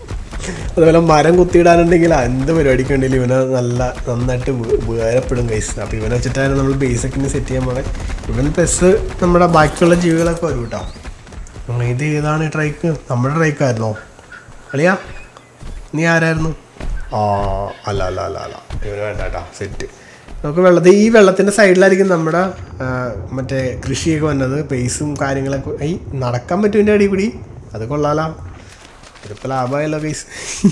അതുപോലെ മരം കുത്തിയിടാനുണ്ടെങ്കിൽ എന്ത് പരിപാടിക്ക് വേണ്ടിയാലും ഇവനെ നല്ല നന്നായിട്ട് ഉപ- ഉപകാരപ്പെടും കൈസ് അപ്പോൾ ഇവനെ വെച്ചിട്ടാണ് നമ്മൾ ബേസൊക്കെ ഇനി സെറ്റ് ചെയ്യാൻ പോണേ ഇവൻ പ്ലസ് നമ്മുടെ ബാക്കിയുള്ള ജീവികളൊക്കെ വരും കേട്ടോ ഉം, ഇത് ഏതാണ് ട്രൈക്ക് നമ്മുടെ ട്രൈക്കായിരുന്നോ അളിയാ നീ ആരായിരുന്നു ആ അല്ല അല്ല അല്ല അല്ല ഇവന് വേണ്ട കേട്ടോ സെറ്റ് നമുക്ക് വെള്ളത്തിൽ ഈ വെള്ളത്തിൻ്റെ സൈഡിലായിരിക്കും നമ്മുടെ ആ, മറ്റേ കൃഷിയൊക്കെ വന്നത് ബേസും കാര്യങ്ങളൊക്കെ ഈ നടക്കാൻ പറ്റും അടി കൂടി അത് കൊള്ളാലോ ഇതിപ്പോൾ ലാഭമായല്ലോ ബേസ്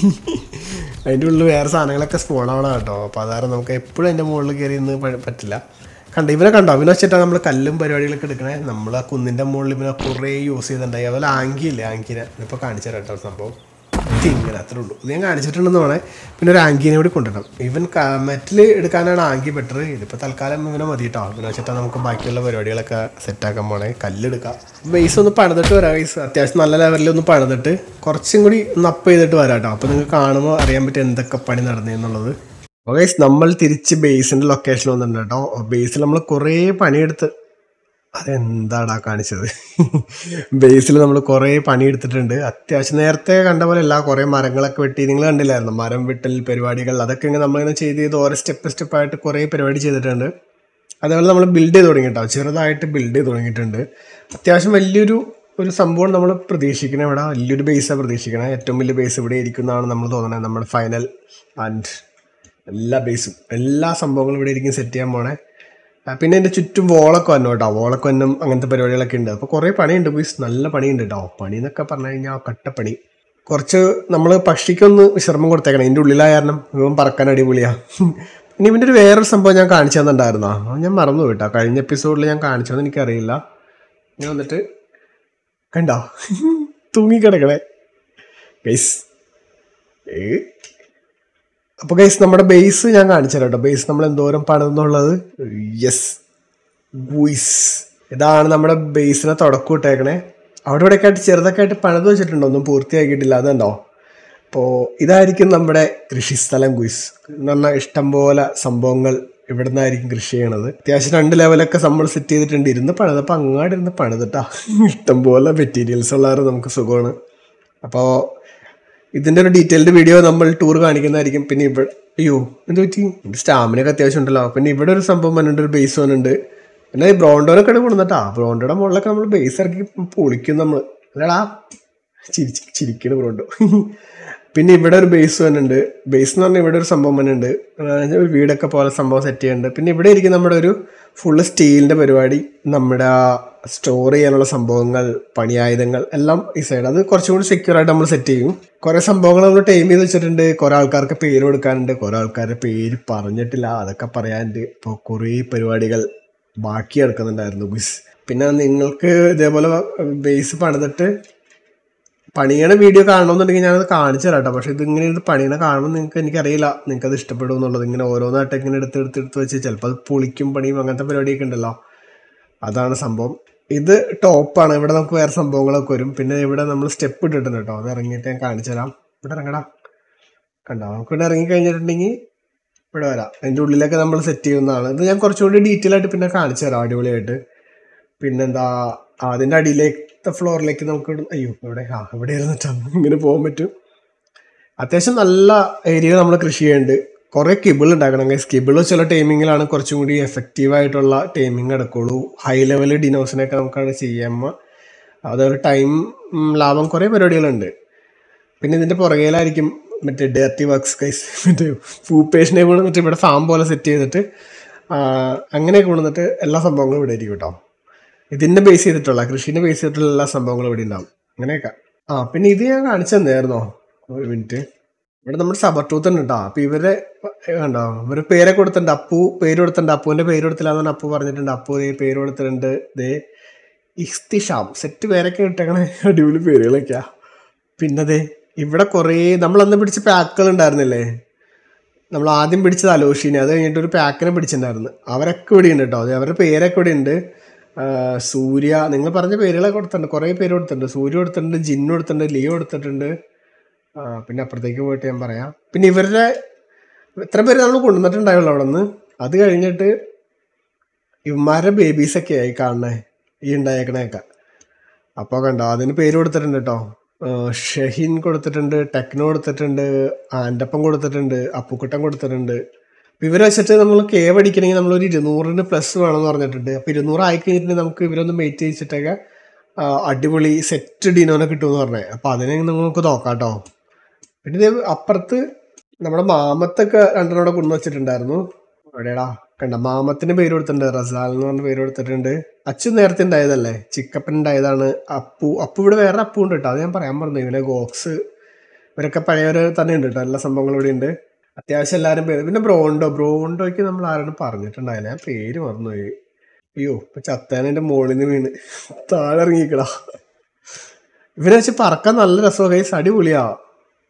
അതിൻ്റെ ഉള്ളിൽ വേറെ സാധനങ്ങളൊക്കെ സ്പോൺ ആവണം കേട്ടോ അപ്പോൾ അതാരം നമുക്ക് എപ്പോഴും അതിൻ്റെ മുകളിൽ കയറി ഇന്ന് പറ്റില്ല കണ്ട ഇവനെ കണ്ടോ ഇവനെ വെച്ചിട്ടാണ് നമ്മൾ കല്ലും പരിപാടികളൊക്കെ എടുക്കണേ നമ്മൾ ആ കുന്നിൻ്റെ മുകളിൽ ഇവനെ കുറേ യൂസ് ചെയ്തിട്ടുണ്ടായി അതുപോലെ ആങ്കിയില്ലേ ആങ്കിനെ ഇപ്പോൾ കാണിച്ചു തരാം കേട്ടോ സംഭവം ജസ്റ്റ് ഇങ്ങനെ അത്രേ ഉള്ളൂ ഇത് ഞാൻ കാണിച്ചിട്ടുണ്ടെന്ന് വേണേ പിന്നെ ഒരു ആങ്കിനെ കൂടി കൊണ്ടുവരണം ഇവൻ മെറ്റൽ എടുക്കാനാണ് ആങ്കി ബെറ്റർ ഇതിപ്പോൾ തൽക്കാലം ഇവനെ മതി കേട്ടോ ഇവനെ വെച്ചിട്ട് നമുക്ക് ബാക്കിയുള്ള പരിപാടികളൊക്കെ സെറ്റാക്കാൻ പോണേ കല്ലെടുക്കാം ബേസ് ഒന്ന് പണിതിട്ട് വരാം ബേസ് അത്യാവശ്യം നല്ല ലെവലിൽ ഒന്ന് പണിതിട്ട് കുറച്ചും കൂടി ഒന്ന് അപ്പ് ചെയ്തിട്ട് വരാം കേട്ടോ അപ്പോൾ നിങ്ങൾക്ക് കാണുമ്പോൾ അറിയാൻ പറ്റും എന്തൊക്കെ പണി നടന്നതെന്നുള്ളത് അപ്പോൾ ഗൈസ് നമ്മൾ തിരിച്ച് ബേസിൻ്റെ ലൊക്കേഷൻ വന്നിട്ടുണ്ട് കേട്ടോ ബേസിൽ നമ്മൾ കുറേ പണിയെടുത്ത് അതെന്താടാ കാണിച്ചത് ബേസിൽ നമ്മൾ കുറേ പണിയെടുത്തിട്ടുണ്ട് അത്യാവശ്യം നേരത്തെ കണ്ട പോലെ അല്ല കുറേ മരങ്ങളൊക്കെ വെട്ടി നിങ്ങൾ കണ്ടില്ലായിരുന്നു മരം വെട്ടൽ പരിപാടികൾ അതൊക്കെ ഇങ്ങനെ നമ്മളിങ്ങനെ ചെയ്ത് ചെയ്ത് ഓരോ സ്റ്റെപ്പ് സ്റ്റെപ്പായിട്ട് കുറേ പരിപാടി ചെയ്തിട്ടുണ്ട് അതേപോലെ നമ്മൾ ബിൽഡ് ചെയ്ത് തുടങ്ങി കേട്ടോ ചെറുതായിട്ട് ബിൽഡ് ചെയ്ത് തുടങ്ങിയിട്ടുണ്ട് അത്യാവശ്യം വലിയൊരു ഒരു സംഭവം നമ്മൾ പ്രതീക്ഷിക്കണേ ഇവിടെ വലിയൊരു ബേസാണ് പ്രതീക്ഷിക്കണേ ഏറ്റവും വലിയ ബേസ് ഇവിടെ ഇരിക്കുന്നതാണ് നമ്മൾ തോന്നണേ നമ്മുടെ ഫൈനൽ ആൻഡ് എല്ലാ ബേസും എല്ലാ സംഭവങ്ങളും ഇവിടെ ഇരിക്കും സെറ്റ് ചെയ്യാൻ പോണേ ആ, പിന്നെ എൻ്റെ ചുറ്റും വോളൊക്കെ വന്നു കേട്ടോ വോളൊക്കെ വന്നും അങ്ങനത്തെ പരിപാടികളൊക്കെ ഉണ്ട് അപ്പോൾ കുറേ പണിയുണ്ട് ബീസ് നല്ല പണിയുണ്ട് കേട്ടോ പണി എന്നൊക്കെ പറഞ്ഞു കഴിഞ്ഞാൽ കട്ടപ്പണി കുറച്ച് നമ്മൾ പക്ഷിക്കൊന്ന് വിശ്രമം കൊടുത്തേക്കണം ഇതിൻ്റെ ഉള്ളിലായ കാരണം ഇവൻ പറക്കാൻ അടിപൊളിയാ ഇനി ഇവൻ്റെ ഒരു വേറൊരു സംഭവം ഞാൻ കാണിച്ചു തന്നിട്ടുണ്ടായിരുന്നോ അത് ഞാൻ മറന്നു കേട്ടോ കഴിഞ്ഞ എപ്പിസോഡിൽ ഞാൻ കാണിച്ചതെന്ന് എനിക്കറിയില്ല ഞാൻ വന്നിട്ട് കണ്ടോ തൂങ്ങിക്കിടക്കണേ ഗൈസ് ഏ അപ്പോൾ ഗൈസ് നമ്മുടെ ബേസ് ഞാൻ കാണിച്ചു തരാം കേട്ടോ ബേസ് നമ്മൾ എന്തോരം പണിതെന്നുള്ളത് യെസ് ഗുയിസ് ഇതാണ് നമ്മുടെ ബേസിനെ തുടക്കം ഇട്ടേക്കണേ അവിടെ ഇവിടെയൊക്കെ ആയിട്ട് ചെറുതൊക്കെ ആയിട്ട് പണിത് വെച്ചിട്ടുണ്ടോ ഒന്നും പൂർത്തിയാക്കിയിട്ടില്ല അതുണ്ടോ അപ്പോൾ ഇതായിരിക്കും നമ്മുടെ കൃഷിസ്ഥലം ഗുയിസ് എന്ന് പറഞ്ഞാൽ ഇഷ്ടംപോലെ സംഭവങ്ങൾ ഇവിടെ നിന്നായിരിക്കും കൃഷി ചെയ്യണത് അത്യാവശ്യം രണ്ട് ലെവലൊക്കെ നമ്മൾ സെറ്റ് ചെയ്തിട്ടുണ്ട് ഇരുന്ന് പണിതപ്പോൾ അങ്ങാട് ഇരുന്ന് പണിതിട്ടാ ഇഷ്ടംപോലെ മെറ്റീരിയൽസ് ഉള്ളവരെ നമുക്ക് സുഖമാണ് അപ്പോൾ ഇതിന്റെ ഒരു ഡീറ്റെയിൽഡ് വീഡിയോ നമ്മൾ ടൂർ കാണിക്കുന്നതായിരിക്കും പിന്നെ ഇവിടെ അയ്യോ എന്ത് പറ്റി സ്റ്റാമിനൊക്കെ അത്യാവശ്യം ഉണ്ടല്ലോ പിന്നെ ഇവിടെ ഒരു സംഭവം വന്നിട്ടുണ്ട് ഒരു ബേസ് വന്നിട്ടുണ്ട് പിന്നെ ഈ ബ്രോണ്ടോനൊക്കെ ഇവിടെ കൊണ്ടുവന്നിട്ടാ ബ്രോണ്ടോയുടെ മുകളിലൊക്കെ നമ്മൾ ബേസ് ഇറക്കി പൊളിക്കും നമ്മൾ അല്ലടാ ചിരിച്ച് ചിരിക്കണ ബ്രോണ്ടോ പിന്നെ ഇവിടെ ഒരു ബേസ് വന്നിട്ടുണ്ട് ബേസ് എന്ന് പറഞ്ഞാൽ ഇവിടെ ഒരു സംഭവം വന്നിട്ടുണ്ട് അതായത് ഒരു വീടൊക്കെ പോലെ സംഭവം സെറ്റ് ചെയ്യുന്നുണ്ട് പിന്നെ ഇവിടെ ഇരിക്കും നമ്മുടെ ഒരു ഫുള്ള് സ്റ്റീലിന്റെ പരിപാടി നമ്മുടെ ആ സ്റ്റോർ ചെയ്യാനുള്ള സംഭവങ്ങൾ പണിയായുധങ്ങൾ എല്ലാം ഈ സൈഡ് അത് കുറച്ചും കൂടി സെക്യൂർ ആയിട്ട് നമ്മൾ സെറ്റ് ചെയ്യും കുറെ സംഭവങ്ങൾ നമ്മൾ ടൈം ചെയ്ത് വെച്ചിട്ടുണ്ട് കുറെ ആൾക്കാർക്ക് പേര് കൊടുക്കാനുണ്ട് കുറെ ആൾക്കാരുടെ പേര് പറഞ്ഞിട്ടില്ല അതൊക്കെ പറയാനുണ്ട് ഇപ്പോൾ കുറേ പരിപാടികൾ ബാക്കി കിടക്കുന്നുണ്ടായിരുന്നു ബിസ് പിന്നെ നിങ്ങൾക്ക് ഇതേപോലെ ബേസ് പണിതിട്ട് പണിയുടെ വീഡിയോ കാണണമെന്നുണ്ടെങ്കിൽ ഞാനത് കാണിച്ചു തരാം കേട്ടോ പക്ഷെ ഇതിങ്ങനെ ഇത് പണിയണ കാണുമ്പോൾ നിങ്ങൾക്ക് എനിക്കറിയില്ല നിങ്ങൾക്ക് അത് ഇഷ്ടപ്പെടും എന്നുള്ളത് ഇങ്ങനെ ഓരോന്നായിട്ട് ഇങ്ങനെ എടുത്ത് എടുത്ത് എടുത്ത് വെച്ച് ചിലപ്പോൾ അത് പൊളിക്കും പണിയും അങ്ങനത്തെ പരിപാടിയൊക്കെ ഉണ്ടല്ലോ അതാണ് സംഭവം ഇത് ടോപ്പാണ് ഇവിടെ നമുക്ക് വേറെ സംഭവങ്ങളൊക്കെ വരും പിന്നെ ഇവിടെ നമ്മൾ സ്റ്റെപ്പ് ഇട്ടിട്ടുണ്ട് കേട്ടോ അത് ഇറങ്ങിയിട്ട് ഞാൻ കാണിച്ചു തരാം ഇവിടെ ഇറങ്ങടാ കണ്ടോ നമുക്ക് ഇവിടെ ഇറങ്ങി കഴിഞ്ഞിട്ടുണ്ടെങ്കിൽ ഇവിടെ വരാം അതിൻ്റെ ഉള്ളിലൊക്കെ നമ്മൾ സെറ്റ് ചെയ്യുന്നതാണ് ഇത് ഞാൻ കുറച്ചുകൂടി ഡീറ്റെയിൽ ആയിട്ട് പിന്നെ കാണിച്ചു തരാം അടിപൊളിയായിട്ട് പിന്നെന്താ അതിൻ്റെ അടിയിലേക്കത്തെ ഫ്ലോറിലേക്ക് നമുക്ക് ഇവിടുന്ന് അയ്യോ ഇവിടെ ആ ഇവിടെ ഇരുന്നിട്ടാണ് ഇങ്ങനെ പോകാൻ പറ്റും അത്യാവശ്യം നല്ല ഏരിയ നമ്മൾ കൃഷി ചെയ്യുന്നുണ്ട് കുറേ കിബിൾ ഉണ്ടാക്കണം ഗൈസ് കിബിൾ ചില ടൈമിങ്ങിലാണ് കുറച്ചും കൂടി എഫക്റ്റീവ് ആയിട്ടുള്ള ടൈമിങ് എടുക്കുള്ളൂ ഹൈ ലെവൽ ഡിനോസിനൊക്കെ നമുക്കത് ചെയ്യുമ്പോൾ അതൊരു ടൈം ലാഭം കുറേ പരിപാടികളുണ്ട് പിന്നെ ഇതിൻ്റെ പുറകിലായിരിക്കും മറ്റേ ഡേർട്ടി വർക്ക്സ് ഗൈസ് മറ്റേ പൂപ്പേഷനെ കൊണ്ടുവന്നിട്ട് ഇവിടെ ഫാം പോലെ സെറ്റ് ചെയ്തിട്ട് ആ, അങ്ങനെയൊക്കെ കൊണ്ടുവന്നിട്ട് എല്ലാ സംഭവങ്ങളും ഇവിടെ ആയിരിക്കും കേട്ടോ ഇതിനെ ബേസ് ചെയ്തിട്ടുള്ള കൃഷിനെ ബേസ് ചെയ്തിട്ടുള്ള എല്ലാ സംഭവങ്ങളും ഇവിടെ ഉണ്ടാവും അങ്ങനെയൊക്കെ ആ പിന്നെ ഇത് ഞാൻ കാണിച്ചു തന്നായിരുന്നോ ഒരു മിനിറ്റ് ഇവിടെ നമ്മുടെ സബർ ടൂത്ത് ഉണ്ട് കേട്ടോ അപ്പൊ ഇവരെ കണ്ടോ ഇവര് പേരെ കൊടുത്തിട്ടുണ്ട് അപ്പു പേര് കൊടുത്തിട്ടുണ്ട് അപ്പുവിന്റെ പേര് കൊടുത്തില്ല എന്നാണ് അപ്പു പറഞ്ഞിട്ടുണ്ട് അപ്പു ദേ പേര് കൊടുത്തിട്ടുണ്ട് ദേ ഇഖ്തിഷാം സെറ്റ് പേരൊക്കെ ഇട്ടേക്കണേ അടിപൊളി പേരുകളൊക്കെയാ പിന്നെ ദേ ഇവിടെ കുറേ നമ്മൾ അന്ന് പിടിച്ച പാക്കുകൾ ഉണ്ടായിരുന്നില്ലേ നമ്മൾ ആദ്യം പിടിച്ചത് അലോഷീനെ അത് കഴിഞ്ഞിട്ട് ഒരു പാക്കിനെ പിടിച്ചിട്ടുണ്ടായിരുന്നു അവരൊക്കെ ഇവിടെ ഉണ്ട് കേട്ടോ അത് അവരുടെ പേരൊക്കെ ഇവിടെ ഉണ്ട് ആ, സൂര്യ നിങ്ങൾ പറഞ്ഞ പേരുകളൊക്കെ കൊടുത്തിട്ടുണ്ട് കുറേ പേര് കൊടുത്തിട്ടുണ്ട് സൂര്യ കൊടുത്തിട്ടുണ്ട് ജിന്നു കൊടുത്തിട്ടുണ്ട് ലിയോ കൊടുത്തിട്ടുണ്ട് ആ, പിന്നെ അപ്പുറത്തേക്ക് പോയിട്ട് ഞാൻ പറയാം പിന്നെ ഇവരുടെ ഇത്ര പേര് നമ്മൾ കൊണ്ടുവന്നിട്ടുണ്ടായുള്ളൂ അവിടെ നിന്ന് അത് കഴിഞ്ഞിട്ട് ഇവന്മാരുടെ ബേബീസൊക്കെ ആയി കാണണേ ഈ ഉണ്ടായേക്കണേക്കെ അപ്പോൾ കണ്ടോ അതിന് പേര് കൊടുത്തിട്ടുണ്ട് കേട്ടോ ഏഹ് ഷഹീൻ കൊടുത്തിട്ടുണ്ട് ടെക്നോ കൊടുത്തിട്ടുണ്ട് ആൻഡപ്പം കൊടുത്തിട്ടുണ്ട് അപ്പുക്കുട്ടൻ കൊടുത്തിട്ടുണ്ട് അപ്പൊ ഇവരെ വെച്ചിട്ട് നമ്മൾ കേവ് അടിക്കണമെങ്കിൽ നമ്മളൊരു ഇരുന്നൂറിന് പ്ലസ് വേണമെന്ന് പറഞ്ഞിട്ടുണ്ട് അപ്പോൾ ഇരുന്നൂറ് ആയി കഴിഞ്ഞിട്ടുണ്ടെങ്കിൽ നമുക്ക് ഇവരൊന്ന് വെയിറ്റ് ചെയ്യിച്ചിട്ടൊക്കെ ആ, അടിപൊളി സെറ്റ് ഡിനോനെ കിട്ടുമെന്ന് പറഞ്ഞേ അപ്പോൾ അതിനെ നമുക്ക് നോക്കാം കേട്ടോ പിന്നെ ഇതേ അപ്പുറത്ത് നമ്മുടെ മാമത്തൊക്കെ രണ്ടെണ്ണോടെ കൊണ്ടു വെച്ചിട്ടുണ്ടായിരുന്നു എവിടെയാടാ കണ്ട മാമത്തിന് പേര് കൊടുത്തിട്ടുണ്ട് റസാൽ എന്ന് പറഞ്ഞ പേര് കൊടുത്തിട്ടുണ്ട് അച്ഛൻ നേരത്തെ ഉണ്ടായതല്ലേ ചിക്കപ്പൻ ഉണ്ടായതാണ് അപ്പു അപ്പു ഇവിടെ വേറെ അപ്പു ഉണ്ട് കേട്ടോ അത് ഞാൻ പറയാൻ പറഞ്ഞു ഇവനെ ഗോക്സ് ഇവരൊക്കെ പഴയവര് തന്നെ ഉണ്ട് കേട്ടോ എല്ലാ സംഭവങ്ങളും ഇവിടെ ഉണ്ട് അത്യാവശ്യം എല്ലാവരും പേര് പിന്നെ ബ്രോണ്ടോ ബ്രോണ്ടോയ്ക്ക് നമ്മൾ ആരാണ് പറഞ്ഞിട്ടുണ്ടായില്ല ഞാൻ പേര് മറന്നുപോയി അയ്യോ ഇപ്പൊ ചത്താനതിന്റെ മുകളിൽ നിന്ന് വീണ് താഴെ ഇറങ്ങിക്കടാ ഇവരെ വെച്ച് പറക്കാൻ നല്ല രസമാണ് കൈസ് അടിപൊളിയാ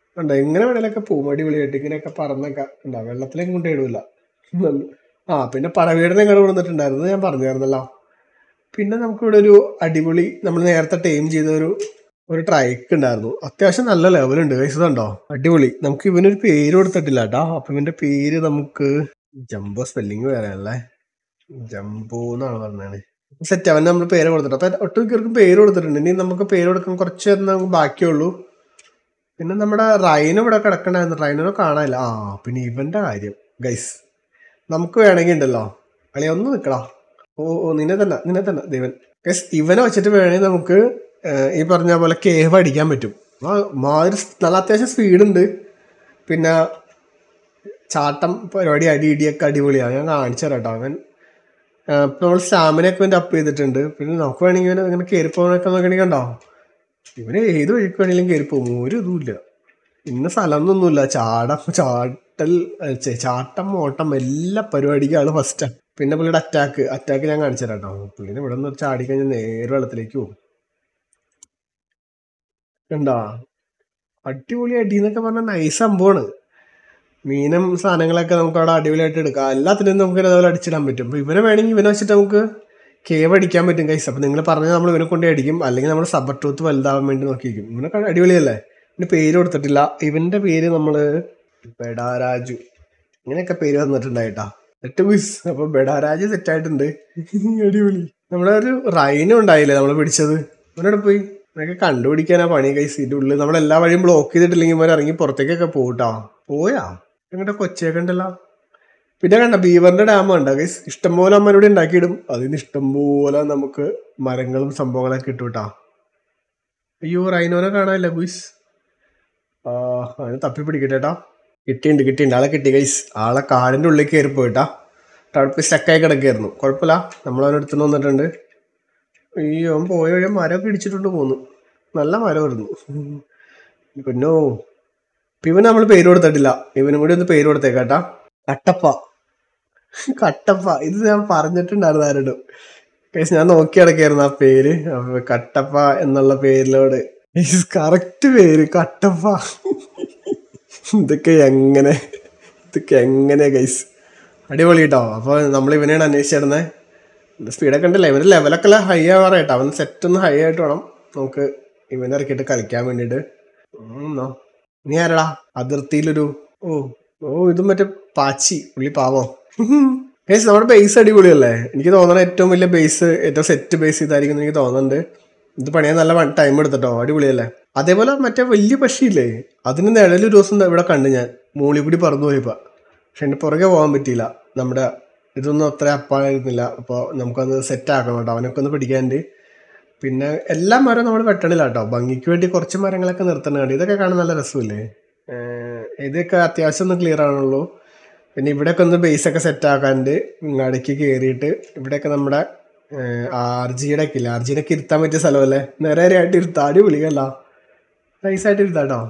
ഉണ്ടോ എങ്ങനെ വേണേലൊക്കെ പോവും അടിപൊളിയായിട്ട് ഇങ്ങനെയൊക്കെ പറന്നൊക്കെ ഉണ്ടോ വെള്ളത്തിലേക്ക് കൊണ്ട് ഇടൂല ആ പിന്നെ പടവീടനെ ഇങ്ങോട്ട് കൊണ്ടുവന്നിട്ടുണ്ടായിരുന്നു ഞാൻ പറഞ്ഞായിരുന്നല്ലോ പിന്നെ നമുക്കിവിടെ ഒരു അടിപൊളി നമ്മൾ നേരത്തെ ടൈം ചെയ്ത ഒരു ഒരു ട്രൈക്ക് ഉണ്ടായിരുന്നു അത്യാവശ്യം നല്ല ലെവലുണ്ട് കൈസതുണ്ടോ അടിപൊളി നമുക്ക് ഇവനൊരു പേര് കൊടുത്തിട്ടില്ല കേട്ടോ അപ്പൊ ഇവന്റെ പേര് നമുക്ക് ജംബോ സ്പെല്ലിങ് വേറെ അല്ലേ ജംബോ എന്നാണ് പറഞ്ഞത് സെറ്റ് അവൻ നമ്മൾ പേര് കൊടുത്തിട്ട് അപ്പൊ ഒട്ടുമിക്കർക്കും പേര് കൊടുത്തിട്ടുണ്ട് ഇനി നമുക്ക് പേര് കൊടുക്കാൻ കുറച്ച് നേരം നമുക്ക് ബാക്കിയുള്ളൂ പിന്നെ നമ്മുടെ റൈനോ ഇവിടെ കിടക്കണ്ടായിരുന്നു റൈനോ കാണാനില്ല ആ പിന്നെ ഇവന്റെ കാര്യം ഗൈസ് നമുക്ക് വേണമെങ്കിൽ ഉണ്ടല്ലോ അളി ഒന്ന് നിൽക്കടാ ഓ ഓ നിന്നെ തന്നെ നിന്നെ തന്നെ ദൈവൻ ഗൈസ് ഇവനെ വെച്ചിട്ട് വേണമെങ്കിൽ നമുക്ക് ഏഹ്, ഈ പറഞ്ഞ പോലെ കേവ് അടിക്കാൻ പറ്റും ആ, മാതിരി സ് നല്ല അത്യാവശ്യം സ്പീഡ് ഉണ്ട് പിന്നെ ചാട്ടം പരിപാടി അടി ഇടിയൊക്കെ അടിപൊളിയാണ് ഞാൻ കാണിച്ചു തരാം കേട്ടോ അവൻ ഇപ്പം നമ്മൾ സ്റ്റാമിനൊക്കെ വേണ്ടി അപ്പ് ചെയ്തിട്ടുണ്ട് പിന്നെ നമുക്ക് വേണമെങ്കിൽ ഇവനെ ഇങ്ങനെ കയറി പോകാനൊക്കെ നോക്കണമെങ്കിൽ കണ്ടോ ഇവന് ഏത് വഴിക്ക് വേണമെങ്കിലും കയറി പോകും ഒരു ഇതുമില്ല ഇന്ന സ്ഥലം ഒന്നുമില്ല ചാടം ചാട്ടൽ ഏ, ഛെ, ചാട്ടം ഓട്ടം എല്ലാ പരിപാടിക്കും ആള് ഫസ്റ്റാ പിന്നെ പുള്ളിയുടെ അറ്റാക്ക് അറ്റാക്ക് ഞാൻ കാണിച്ചു തരാം കേട്ടോ പുള്ളിനെ ഇവിടെ നിന്ന് ചാടി കഴിഞ്ഞാൽ നേരെ വെള്ളത്തിലേക്ക് പോകും കണ്ടോ അടിപൊളി അടി എന്നൊക്കെ പറഞ്ഞാൽ നൈസ് സംഭവമാണ് മീനും സാധനങ്ങളൊക്കെ നമുക്ക് അവിടെ അടിപൊളിയായിട്ട് എടുക്കാം എല്ലാത്തിനും നമുക്ക് അതുപോലെ അടിച്ചിടാൻ പറ്റും അപ്പൊ ഇവനെ വേണമെങ്കിൽ ഇവനെ വെച്ചിട്ട് നമുക്ക് കേവ് അടിക്കാൻ പറ്റും കൈസ് അപ്പൊ നിങ്ങൾ പറഞ്ഞാൽ നമ്മൾ ഇവനെ കൊണ്ട് അടിക്കും അല്ലെങ്കിൽ നമ്മൾ സബർ ടൂത്ത് വലുതാവാൻ വേണ്ടി നോക്കിയിരിക്കും ഇവനൊക്കെ അടിപൊളിയല്ലേ ഇവന്റെ പേര് കൊടുത്തിട്ടില്ല ഇവന്റെ പേര് നമ്മള് ബെഡാരാജു ഇങ്ങനെയൊക്കെ പേര് വന്നിട്ടുണ്ടായിട്ടാ സെറ്റ് മിസ് അപ്പൊ ബെഡാരാജ് സെറ്റ് ആയിട്ടുണ്ട് അടിപൊളി നമ്മുടെ ഒരു റൈനും ഉണ്ടായില്ലേ നമ്മൾ പിടിച്ചത് ഇവനോട് പോയി ഇവനൊക്കെ കണ്ടുപിടിക്കാനാ പണി കൈസ് ഇതിന്റെ ഉള്ളിൽ നമ്മൾ എല്ലാ വഴിയും ബ്ലോക്ക് ചെയ്തിട്ടില്ലെങ്കിൽ ഇവർ ഇറങ്ങി പുറത്തേക്കൊക്കെ പോട്ടാ പോയാ എങ്ങോട്ടാ കൊച്ചിയൊക്കെ ഉണ്ടല്ലോ പിന്നെ കണ്ട ബീവറിന്റെ ഡാം കണ്ട ഗൈസ് ഇഷ്ടംപോലെ അമ്മനോട് ഉണ്ടാക്കിയിടും അതിന് ഇഷ്ടംപോലെ നമുക്ക് മരങ്ങളും സംഭവങ്ങളൊക്കെ കിട്ടും കേട്ടാ അയ്യോ റൈനോനെ കാണാനില്ല ഗുയിസ് ആ അവനെ തപ്പി പിടിക്കട്ടെ കേട്ടാ കിട്ടിയിട്ടുണ്ട് കിട്ടിയിട്ടുണ്ട് ആളെ കിട്ടി ഗൈസ് ആളെ കാടിന്റെ ഉള്ളിൽ കയറി പോയിട്ടാ തടുപ്പ് സ്റ്റക്കായി കിടക്കായിരുന്നു കുഴപ്പമില്ല നമ്മളവനെ എടുത്തുകൊണ്ട് വന്നിട്ടുണ്ട് അയ്യോ അവൻ പോയ വഴി മരമൊക്കെ ഇടിച്ചിട്ടുണ്ട് പോന്നു നല്ല മരമായിരുന്നു പിന്നോ ഇപ്പൊ ഇവന് നമ്മൾ പേര് കൊടുത്തിട്ടില്ല ഇവനും കൂടി ഒന്ന് പേര് കൊടുത്തേക്കാട്ടാ കട്ടപ്പ കട്ടപ്പ ഇത് ഞാൻ പറഞ്ഞിട്ടുണ്ടായിരുന്നു ആരോടും കേസ് ഞാൻ നോക്കി കിടക്കായിരുന്നു ആ പേര് അപ്പൊ കട്ടപ്പ എന്നുള്ള പേരിലോട് കറക്റ്റ് പേര് കട്ടപ്പ ഇതൊക്കെ എങ്ങനെ ഇതൊക്കെ എങ്ങനെ ഗൈസ് അടിപൊളി കേട്ടോ അപ്പൊ നമ്മൾ ഇവനെയാണ് അന്വേഷിച്ചിരുന്നത് സ്പീഡൊക്കെ ഉണ്ടല്ലേ ഇവന്റെ ലെവലൊക്കെ ഹൈ ആവാറായിട്ട് അവൻ സെറ്റ് ഒന്ന് ഹൈ ആയിട്ട് വേണം നമുക്ക് ഇവനെ ഇറക്കിയിട്ട് കളിക്കാൻ വേണ്ടിയിട്ട് ഉം, ന്നാ. നീ ആരടാ അതിർത്തിയിലൊരു ഓ ഓ ഇത് മറ്റേ പാച്ചി പുള്ളി പാവോ ഗൈസ് നമ്മുടെ ബേസ് അടിപൊളിയല്ലേ എനിക്ക് തോന്നണ ഏറ്റവും വലിയ ബേസ് ഏറ്റവും സെറ്റ് ബേസ് ഇതായിരിക്കും എന്ന് എനിക്ക് തോന്നുന്നുണ്ട് ഇത് പണിയാൻ നല്ല ടൈം എടുത്തിട്ടോ അടിപൊളിയല്ലേ അതേപോലെ മറ്റേ വലിയ പക്ഷിയില്ലേ അതിന് നിഴലൊരു ദിവസം ദാ ഇവിടെ കണ്ടു ഞാൻ മൂളി കൂടി പറന്നു പോയപ്പോ പക്ഷെ എന്റെ പുറകെ പോകാൻ പറ്റിയില്ല നമ്മുടെ ഇതൊന്നും അത്ര അപ്പായിരുന്നില്ല അപ്പോൾ നമുക്കത് സെറ്റ് ആക്കണം കേട്ടോ അവനൊക്കെ ഒന്ന് പിടിക്കാണ്ട് പിന്നെ എല്ലാ മരവും നമ്മൾ വെട്ടണില്ല കേട്ടോ ഭംഗിക്ക് വേണ്ടി കുറച്ച് മരങ്ങളൊക്കെ നിർത്തണുണ്ട് ഇതൊക്കെ കാണാൻ നല്ല രസമില്ലേ ഏഹ് ഇതൊക്കെ അത്യാവശ്യം ഒന്ന് ക്ലിയർ ആണുള്ളൂ പിന്നെ ഇവിടെയൊക്കെ ഒന്ന് ബേസ് ഒക്കെ സെറ്റ് ആക്കാണ്ട് ഇങ്ങടേക്ക് കയറിയിട്ട് ഇവിടെയൊക്കെ നമ്മുടെ ആർ ജിയുടെ ഒക്കെ ഇല്ല ആർ ജിനൊക്കെ ഇരുത്താൻ പറ്റിയ സ്ഥലമല്ലേ നേരെ ആയിട്ട് ഇരുത്താം അടിപൊളിയല്ല നൈസായിട്ട് ഇരുത്താട്ടോ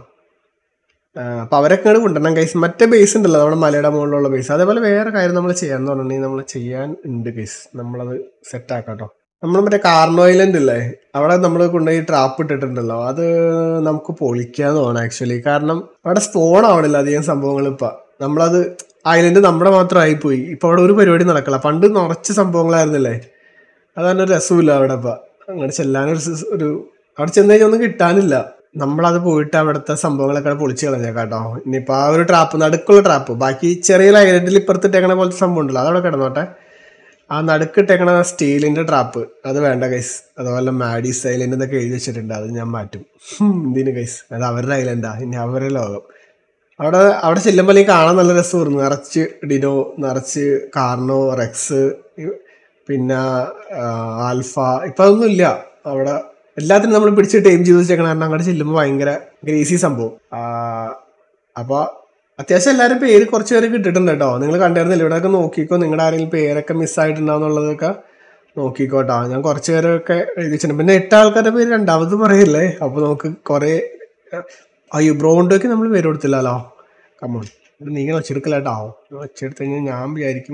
അപ്പൊ അവരൊക്കെ ഇങ്ങോട്ട് കൊണ്ടുവരണം കൈസ് മറ്റേ ബേസ് ഉണ്ടല്ലോ നമ്മുടെ മലയുടെ മുകളിലുള്ള ബേസ് അതേപോലെ വേറെ കാര്യം നമ്മൾ ചെയ്യാന്ന് പറഞ്ഞിട്ടുണ്ടെങ്കിൽ നമ്മൾ ചെയ്യാൻ ഉണ്ട് കൈസ് നമ്മളത് സെറ്റ് ആക്കാട്ടോ നമ്മൾ മറ്റേ കാർണോ ഐലൻഡ് ഇല്ലേ അവിടെ നമ്മൾ കൊണ്ടുപോയി ട്രാപ്പ് ഇട്ടിട്ടുണ്ടല്ലോ അത് നമുക്ക് പൊളിക്കാന്ന് തോന്നുന്നു ആക്ച്വലി കാരണം അവിടെ സ്പോൺ ആവണില്ല അധികം സംഭവങ്ങൾ ഇപ്പൊ നമ്മളത് ഐലൻഡ് നമ്മുടെ മാത്രമായി പോയി ഇപ്പൊ അവിടെ ഒരു പരിപാടി നടക്കില്ല പണ്ട് നിറച്ച് സംഭവങ്ങളായിരുന്നില്ലേ അതാണ് ഒരു രസമില്ല അവിടെ ഇപ്പൊ അങ്ങനെ ചെല്ലാനൊരു സ് ഒരു അവിടെ ചെന്ന് കഴിഞ്ഞാൽ ഒന്നും കിട്ടാനില്ല നമ്മളത് പോയിട്ട് അവിടുത്തെ സംഭവങ്ങളൊക്കെ അവിടെ പൊളിച്ച് കളഞ്ഞേക്കാട്ടോ ഇനിയിപ്പോ ആ ഒരു ട്രാപ്പ് നടുക്കുള്ള ട്രാപ്പ് ബാക്കി ചെറിയ ഐലൻഡിൽ ഇപ്പുറത്തിട്ടേക്കണ പോലത്തെ സംഭവം ഉണ്ടല്ലോ അതവിടെ കിടന്നോട്ടെ ആ നടുക്കിട്ടേക്കണ സ്റ്റീലിന്റെ ട്രാപ്പ് അത് വേണ്ട ഗൈസ് അതുപോലെ മാഡീസ് ഐലൻഡ് എന്നൊക്കെ എഴുതി വെച്ചിട്ടുണ്ട് അത് ഞാൻ മാറ്റും ഹും, എന്തിന് ഗൈസ് അത് അവരുടെ ഐലൻഡാ ഇനി അവരുടെ ലോകം അവിടെ അവിടെ ചെല്ലുമ്പോൾ അല്ലെങ്കിൽ കാണാൻ നല്ല രസമായിരുന്നു നിറച്ച് ഡിനോ നിറച്ച് കാർണോ റെക്സ് ഇ- പിന്നെ ആ, ആൽഫ ഇപ്പൊ അതൊന്നും ഇല്ല അവിടെ എല്ലാത്തിനും നമ്മൾ പിടിച്ച് ടൈം ചെയ്ത് വെച്ചേക്കണം കാരണം അങ്ങോട്ട് ചെല്ലുമ്പോൾ ഭയങ്കര ഗ്രേസി സംഭവം ആ, അപ്പൊ അത്യാവശ്യം എല്ലാവരും പേര് കുറച്ച് പേര് കിട്ടിയിട്ടുണ്ട് കേട്ടോ നിങ്ങൾ കണ്ടായിരുന്നില്ല ഇവിടെയൊക്കെ നോക്കിക്കോ നിങ്ങളുടെ ആരെങ്കിലും പേരൊക്കെ മിസ്സായിട്ടുണ്ടാവുന്നുള്ളതൊക്കെ നോക്കിക്കോട്ടോ ഞാൻ കുറച്ച് പേരൊക്കെ എഴുതി വെച്ചിട്ടുണ്ട് പിന്നെ എട്ട് ആൾക്കാരുടെ പേര് രണ്ടാമത് പറയില്ലേ അപ്പൊ നമുക്ക് കുറെ അയ്യോ ബ്രോണ്ടോക്ക് നമ്മൾ പേര് കൊടുത്തില്ലല്ലോ കമ്മോൺ ഇത് നീ ഇങ്ങനെ വെച്ചെടുക്കലാട്ടോ വെച്ചെടുത്ത് കഴിഞ്ഞാൽ ഞാൻ വിചാരിക്കും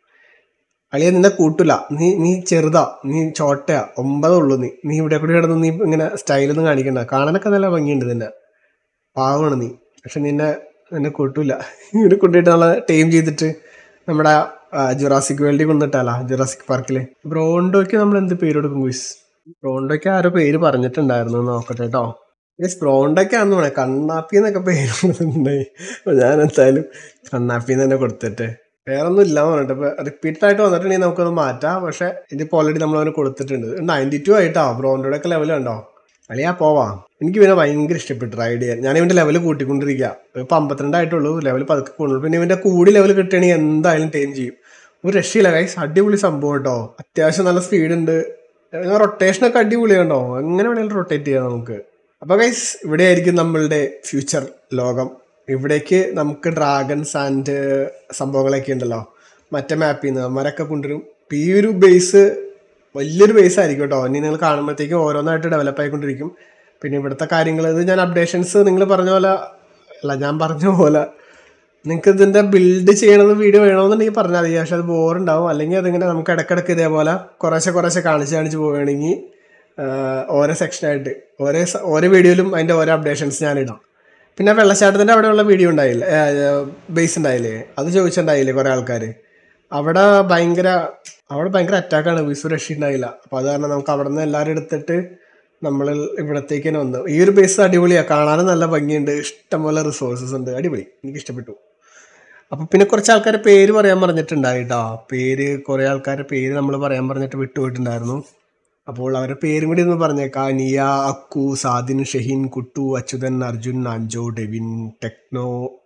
അളിയ നിന്നെ കൂട്ടില്ല നീ നീ ചെറുതാ നീ ചോട്ടയാ ഒമ്പതേ ഉള്ളൂ നീ നീ ഇവിടെ കൂടി കിടന്ന് നീ ഇങ്ങനെ സ്റ്റൈലൊന്നും കാണിക്കണ്ട കാണാനൊക്കെ നല്ല ഭംഗിയുണ്ട് നിന്നെ പാവമാണ് നീ പക്ഷെ നിന്നെ നിന്നെ കൂട്ടൂല ഇവനെ കൊണ്ടുപോയിട്ട് നമ്മളെ ടൈം ചെയ്തിട്ട് നമ്മുടെ ജുറാസിക് വേൾഡിൽ കൊണ്ടിട്ടാലാ ജുറാസിക് പാർക്കിൽ ബ്രോണ്ടോയ്ക്ക് നമ്മൾ എന്ത് പേര് കൊടുക്കും ഗുയിസ് ബ്രോണ്ടോയ്ക്ക് ആരോ പേര് പറഞ്ഞിട്ടുണ്ടായിരുന്നു നോക്കട്ടെ കേട്ടോ ഗൈസ് ബ്രോണ്ടൊക്കെ ആണെന്ന് പറയാം കണ്ണാപ്പി എന്നൊക്കെ പേര് കൊടുത്തിട്ടുണ്ടായി അപ്പൊ ഞാൻ എന്തായാലും കണ്ണാപ്പി തന്നെ കൊടുത്തിട്ട് വേറെ ഒന്നും ഇല്ല പറഞ്ഞിട്ട് ഇപ്പൊ റിപ്പീറ്റഡ് ആയിട്ട് വന്നിട്ടുണ്ടെങ്കിൽ നമുക്കത് മാറ്റാം പക്ഷെ ഇതിപ്പോ ഓൾറെഡി നമ്മൾ അവന് കൊടുത്തിട്ടുണ്ട് നയൻറ്റി ടു ആയിട്ടോ ബ്രോണ്ടോടെ ഒക്കെ ലെവൽ ഉണ്ടോ അളിയാ പോവാം എനിക്ക് ഇവനെ ഭയങ്കര ഇഷ്ടപ്പെട്ടു റൈഡ് ചെയ്യാൻ ഞാൻ ഇവന്റെ ലെവൽ കൂട്ടിക്കൊണ്ടിരിക്കുക ഇപ്പൊ അമ്പത്തിരണ്ടായിട്ടുള്ളൂ ലെവൽ പതുക്കെ കൂടുള്ളൂ പിന്നെ ഇവന്റെ കൂടി ലെവൽ കിട്ടുകയാണെങ്കിൽ എന്തായാലും ടൈം ചെയ്യും ഒരു രക്ഷയില്ല ഗൈസ് അടിപൊളി സംഭവം കേട്ടോ അത്യാവശ്യം നല്ല സ്പീഡ് ഉണ്ട് റൊട്ടേഷൻ ഒക്കെ അടിപൊളിയാണോ എങ്ങനെ വേണമെങ്കിലും റൊട്ടേറ്റ് ചെയ്യാം നമുക്ക് അപ്പൊ ഗൈസ് ഇവിടെ ആയിരിക്കും നമ്മളുടെ ഫ്യൂച്ചർ ലോകം ഇവിടേക്ക് നമുക്ക് ഡ്രാഗൺസ് ആൻഡ് സംഭവങ്ങളൊക്കെ ഉണ്ടല്ലോ മറ്റേ മാപ്പിൽ നിന്ന് അവന്മാരൊക്കെ കൊണ്ടുവരും ഇപ്പൊ ഈ ഒരു ബേസ് വലിയൊരു ബേസ് ആയിരിക്കും കേട്ടോ ഇനി നിങ്ങൾ കാണുമ്പോഴത്തേക്കും ഓരോന്നായിട്ട് ഡെവലപ്പ് ആയിക്കൊണ്ടിരിക്കും പിന്നെ ഇവിടുത്തെ കാര്യങ്ങൾ ഇത് ഞാൻ അപ്ഡേഷൻസ് നിങ്ങൾ പറഞ്ഞ പോലെ അല്ല ഞാൻ പറഞ്ഞ പോലെ നിങ്ങൾക്ക് ഇതിൻ്റെ ബിൽഡ് ചെയ്യണത് വീഡിയോ വേണമെന്നുണ്ടെങ്കിൽ പറഞ്ഞാൽ മതി പക്ഷെ അത് ബോറുണ്ടാവും അല്ലെങ്കിൽ അതിങ്ങനെ നമുക്ക് ഇടയ്ക്കിടയ്ക്ക് ഇതേപോലെ കുറേശ്ശെ കുറേശ്ശെ കാണിച്ച് കാണിച്ച് പോവുകയാണെങ്കിൽ ആഹ്, ഓരോ സെക്ഷനായിട്ട് ഓരോ സ- ഓരോ വീഡിയോയിലും അതിൻ്റെ ഓരോ അപ്ഡേഷൻസ് ഞാൻ ഇടാം പിന്നെ വെള്ളച്ചാട്ടത്തിൻ്റെ അവിടെയുള്ള വീഡിയോ ഉണ്ടായില്ലേ ബേസ് ഉണ്ടായില്ലേ അത് ചോദിച്ചിട്ടുണ്ടായില്ലേ കുറേ ആൾക്കാർ അവിടെ ഭയങ്കര അവിടെ ഭയങ്കര അറ്റാക്കാണ് വിസു രക്ഷ ഉണ്ടായില്ല അപ്പോൾ അത് കാരണം നമുക്ക് അവിടെ നിന്ന് എല്ലാവരും എടുത്തിട്ട് നമ്മൾ ഇവിടത്തേക്ക് തന്നെ വന്നു ഈ ഒരു ബേസ് അടിപൊളിയാണ് കാണാനും നല്ല ഭംഗിയുണ്ട് ഇഷ്ടംപോലെ റിസോഴ്സസ് ഉണ്ട് അടിപൊളി എനിക്ക് ഇഷ്ടപ്പെട്ടു അപ്പൊ പിന്നെ കുറച്ച് ആൾക്കാരെ പേര് പറയാൻ പറഞ്ഞിട്ടുണ്ടായിട്ടോ പേര് കുറെ ആൾക്കാരുടെ പേര് നമ്മൾ പറയാൻ പറഞ്ഞിട്ട് വിട്ടുപോയിട്ടുണ്ടായിരുന്നു അപ്പോൾ അവരുടെ പേരും കൂടി ഒന്ന് പറഞ്ഞേക്കാം നിയ അക്കു സാദിൻ ഷഹീൻ കുട്ടു അച്യുതൻ അർജുൻ അഞ്ജോ ഡെവിൻ ടെക്നോ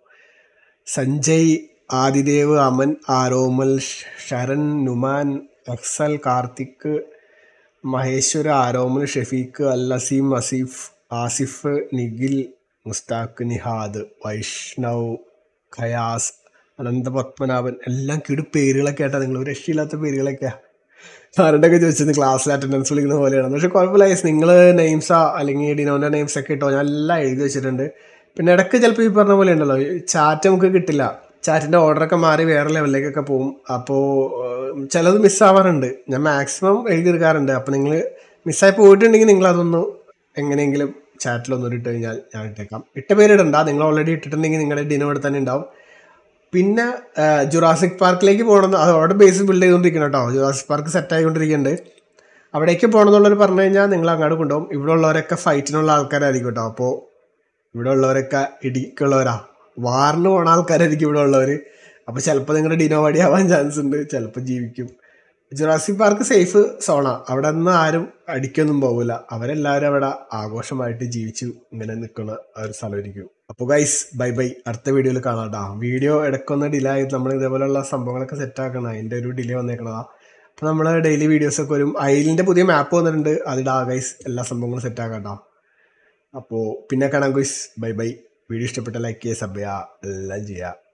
സഞ്ജയ് ആദിദേവ് അമൻ ആരോമൽ ഷ- ശരൺ നുമാൻ അക്സൽ കാർത്തിക് മഹേശ്വര ആരോമൽ ഷെഫീഖ് അൽ അസീം അസീഫ് ആസിഫ് നിഖിൽ മുസ്താഖ് നിഹാദ് വൈഷ്ണവ് ഖയാസ് അനന്തപത്മനാഭൻ എല്ലാം കിടു പേരുകളൊക്കെ ആയിട്ടാ നിങ്ങൾ ഒരു രക്ഷയില്ലാത്ത പേരുകളൊക്കെയാ സാറിൻ്റെയൊക്കെ ചോദിച്ചത് ക്ലാസ്സിൽ അറ്റൻഡൻസ് വിളിക്കുന്ന പോലെയാണ് പക്ഷെ കുഴപ്പമില്ല നിങ്ങൾ നെയിംസാ അല്ലെങ്കിൽ ഡിനോൻ്റെ നെയിംസ് ഒക്കെ ഇട്ടോ ഞാൻ എല്ലാം എഴുതി വെച്ചിട്ടുണ്ട് പിന്നെ ഇടയ്ക്ക് ചിലപ്പോൾ ഈ പറഞ്ഞ പോലെ ഉണ്ടല്ലോ ചാറ്റ് നമുക്ക് കിട്ടില്ല ചാറ്റിൻ്റെ ഓർഡറൊക്കെ മാറി വേറെ ലെവലിലേക്കൊക്കെ പോകും അപ്പോൾ ചിലത് മിസ്സാവാറുണ്ട് ഞാൻ മാക്സിമം എഴുതി എടുക്കാറുണ്ട് അപ്പോൾ നിങ്ങൾ മിസ്സായി പോയിട്ടുണ്ടെങ്കിൽ നിങ്ങൾ അതൊന്ന് എങ്ങനെയെങ്കിലും ചാറ്റിലൊന്നും ഇട്ട് കഴിഞ്ഞാൽ ഞാൻ ഇട്ടേക്കാം ഇട്ട പേരിടണ്ട നിങ്ങൾ ഓൾറെഡി ഇട്ടിട്ടുണ്ടെങ്കിൽ നിങ്ങളുടെ ഡിനോ ഇവിടെ തന്നെ ഉണ്ടാവും പിന്നെ ജുറാസിക് പാർക്കിലേക്ക് പോകണം അത് അവിടെ ബേസ് ബിൽഡ് ചെയ്തുകൊണ്ടിരിക്കണം കേട്ടോ ജുറാസിക് പാർക്ക് സെറ്റ് ആയിക്കൊണ്ടിരിക്കുന്നുണ്ട് അവിടേക്ക് പോകണമെന്നുള്ളവർ പറഞ്ഞു കഴിഞ്ഞാൽ നിങ്ങൾ അങ്ങോട്ട് കൊണ്ടുപോകും ഇവിടെ ഉള്ളവരൊക്കെ ഫൈറ്റിനുള്ള ആൾക്കാരായിരിക്കും കേട്ടോ അപ്പോൾ ഇവിടെ ഉള്ളവരൊക്കെ ഇടിക്കുള്ളവരാ വാറിന് പോണ ആൾക്കാരായിരിക്കും ഇവിടെ ഉള്ളവർ അപ്പോൾ ചിലപ്പോൾ നിങ്ങളുടെ ഡിനോ വടി ആവാൻ ചാൻസ് ഉണ്ട് ചിലപ്പോൾ ജീവിക്കും ജുറാസിക് പാർക്ക് സേഫ് സോണാ അവിടെ നിന്ന് ആരും അടിക്കൊന്നും പോകില്ല അവരെല്ലാവരും അവിടെ ആഘോഷമായിട്ട് ജീവിച്ചു ഇങ്ങനെ നിൽക്കുന്ന ആ ഒരു സ്ഥലമായിരിക്കും അപ്പോൾ ഗൈസ് ബൈ ബൈ അടുത്ത വീഡിയോയിൽ കാണാം കേട്ടോ വീഡിയോ ഇടയ്ക്കൊന്ന് ഡിലേ ആയി നമ്മൾ ഇതേപോലെയുള്ള സംഭവങ്ങളൊക്കെ സെറ്റ് ആക്കണം അതിൻ്റെ ഒരു ഡിലേ വന്നേക്കണതാ അപ്പോൾ നമ്മൾ ഡെയിലി വീഡിയോസൊക്കെ വരും അയിലിൻ്റെ പുതിയ മാപ്പ് വന്നിട്ടുണ്ട് അതിടാ ഗൈസ് എല്ലാ സംഭവങ്ങളും സെറ്റ് ആക്കാം കേട്ടോ അപ്പോൾ പിന്നെ കാണാം ഗൈസ് ബൈ ബൈ വീഡിയോ ഇഷ്ടപ്പെട്ട ലൈക്ക് ചെയ്യുക സബ് ചെയ്യുക എല്ലാം ചെയ്യുക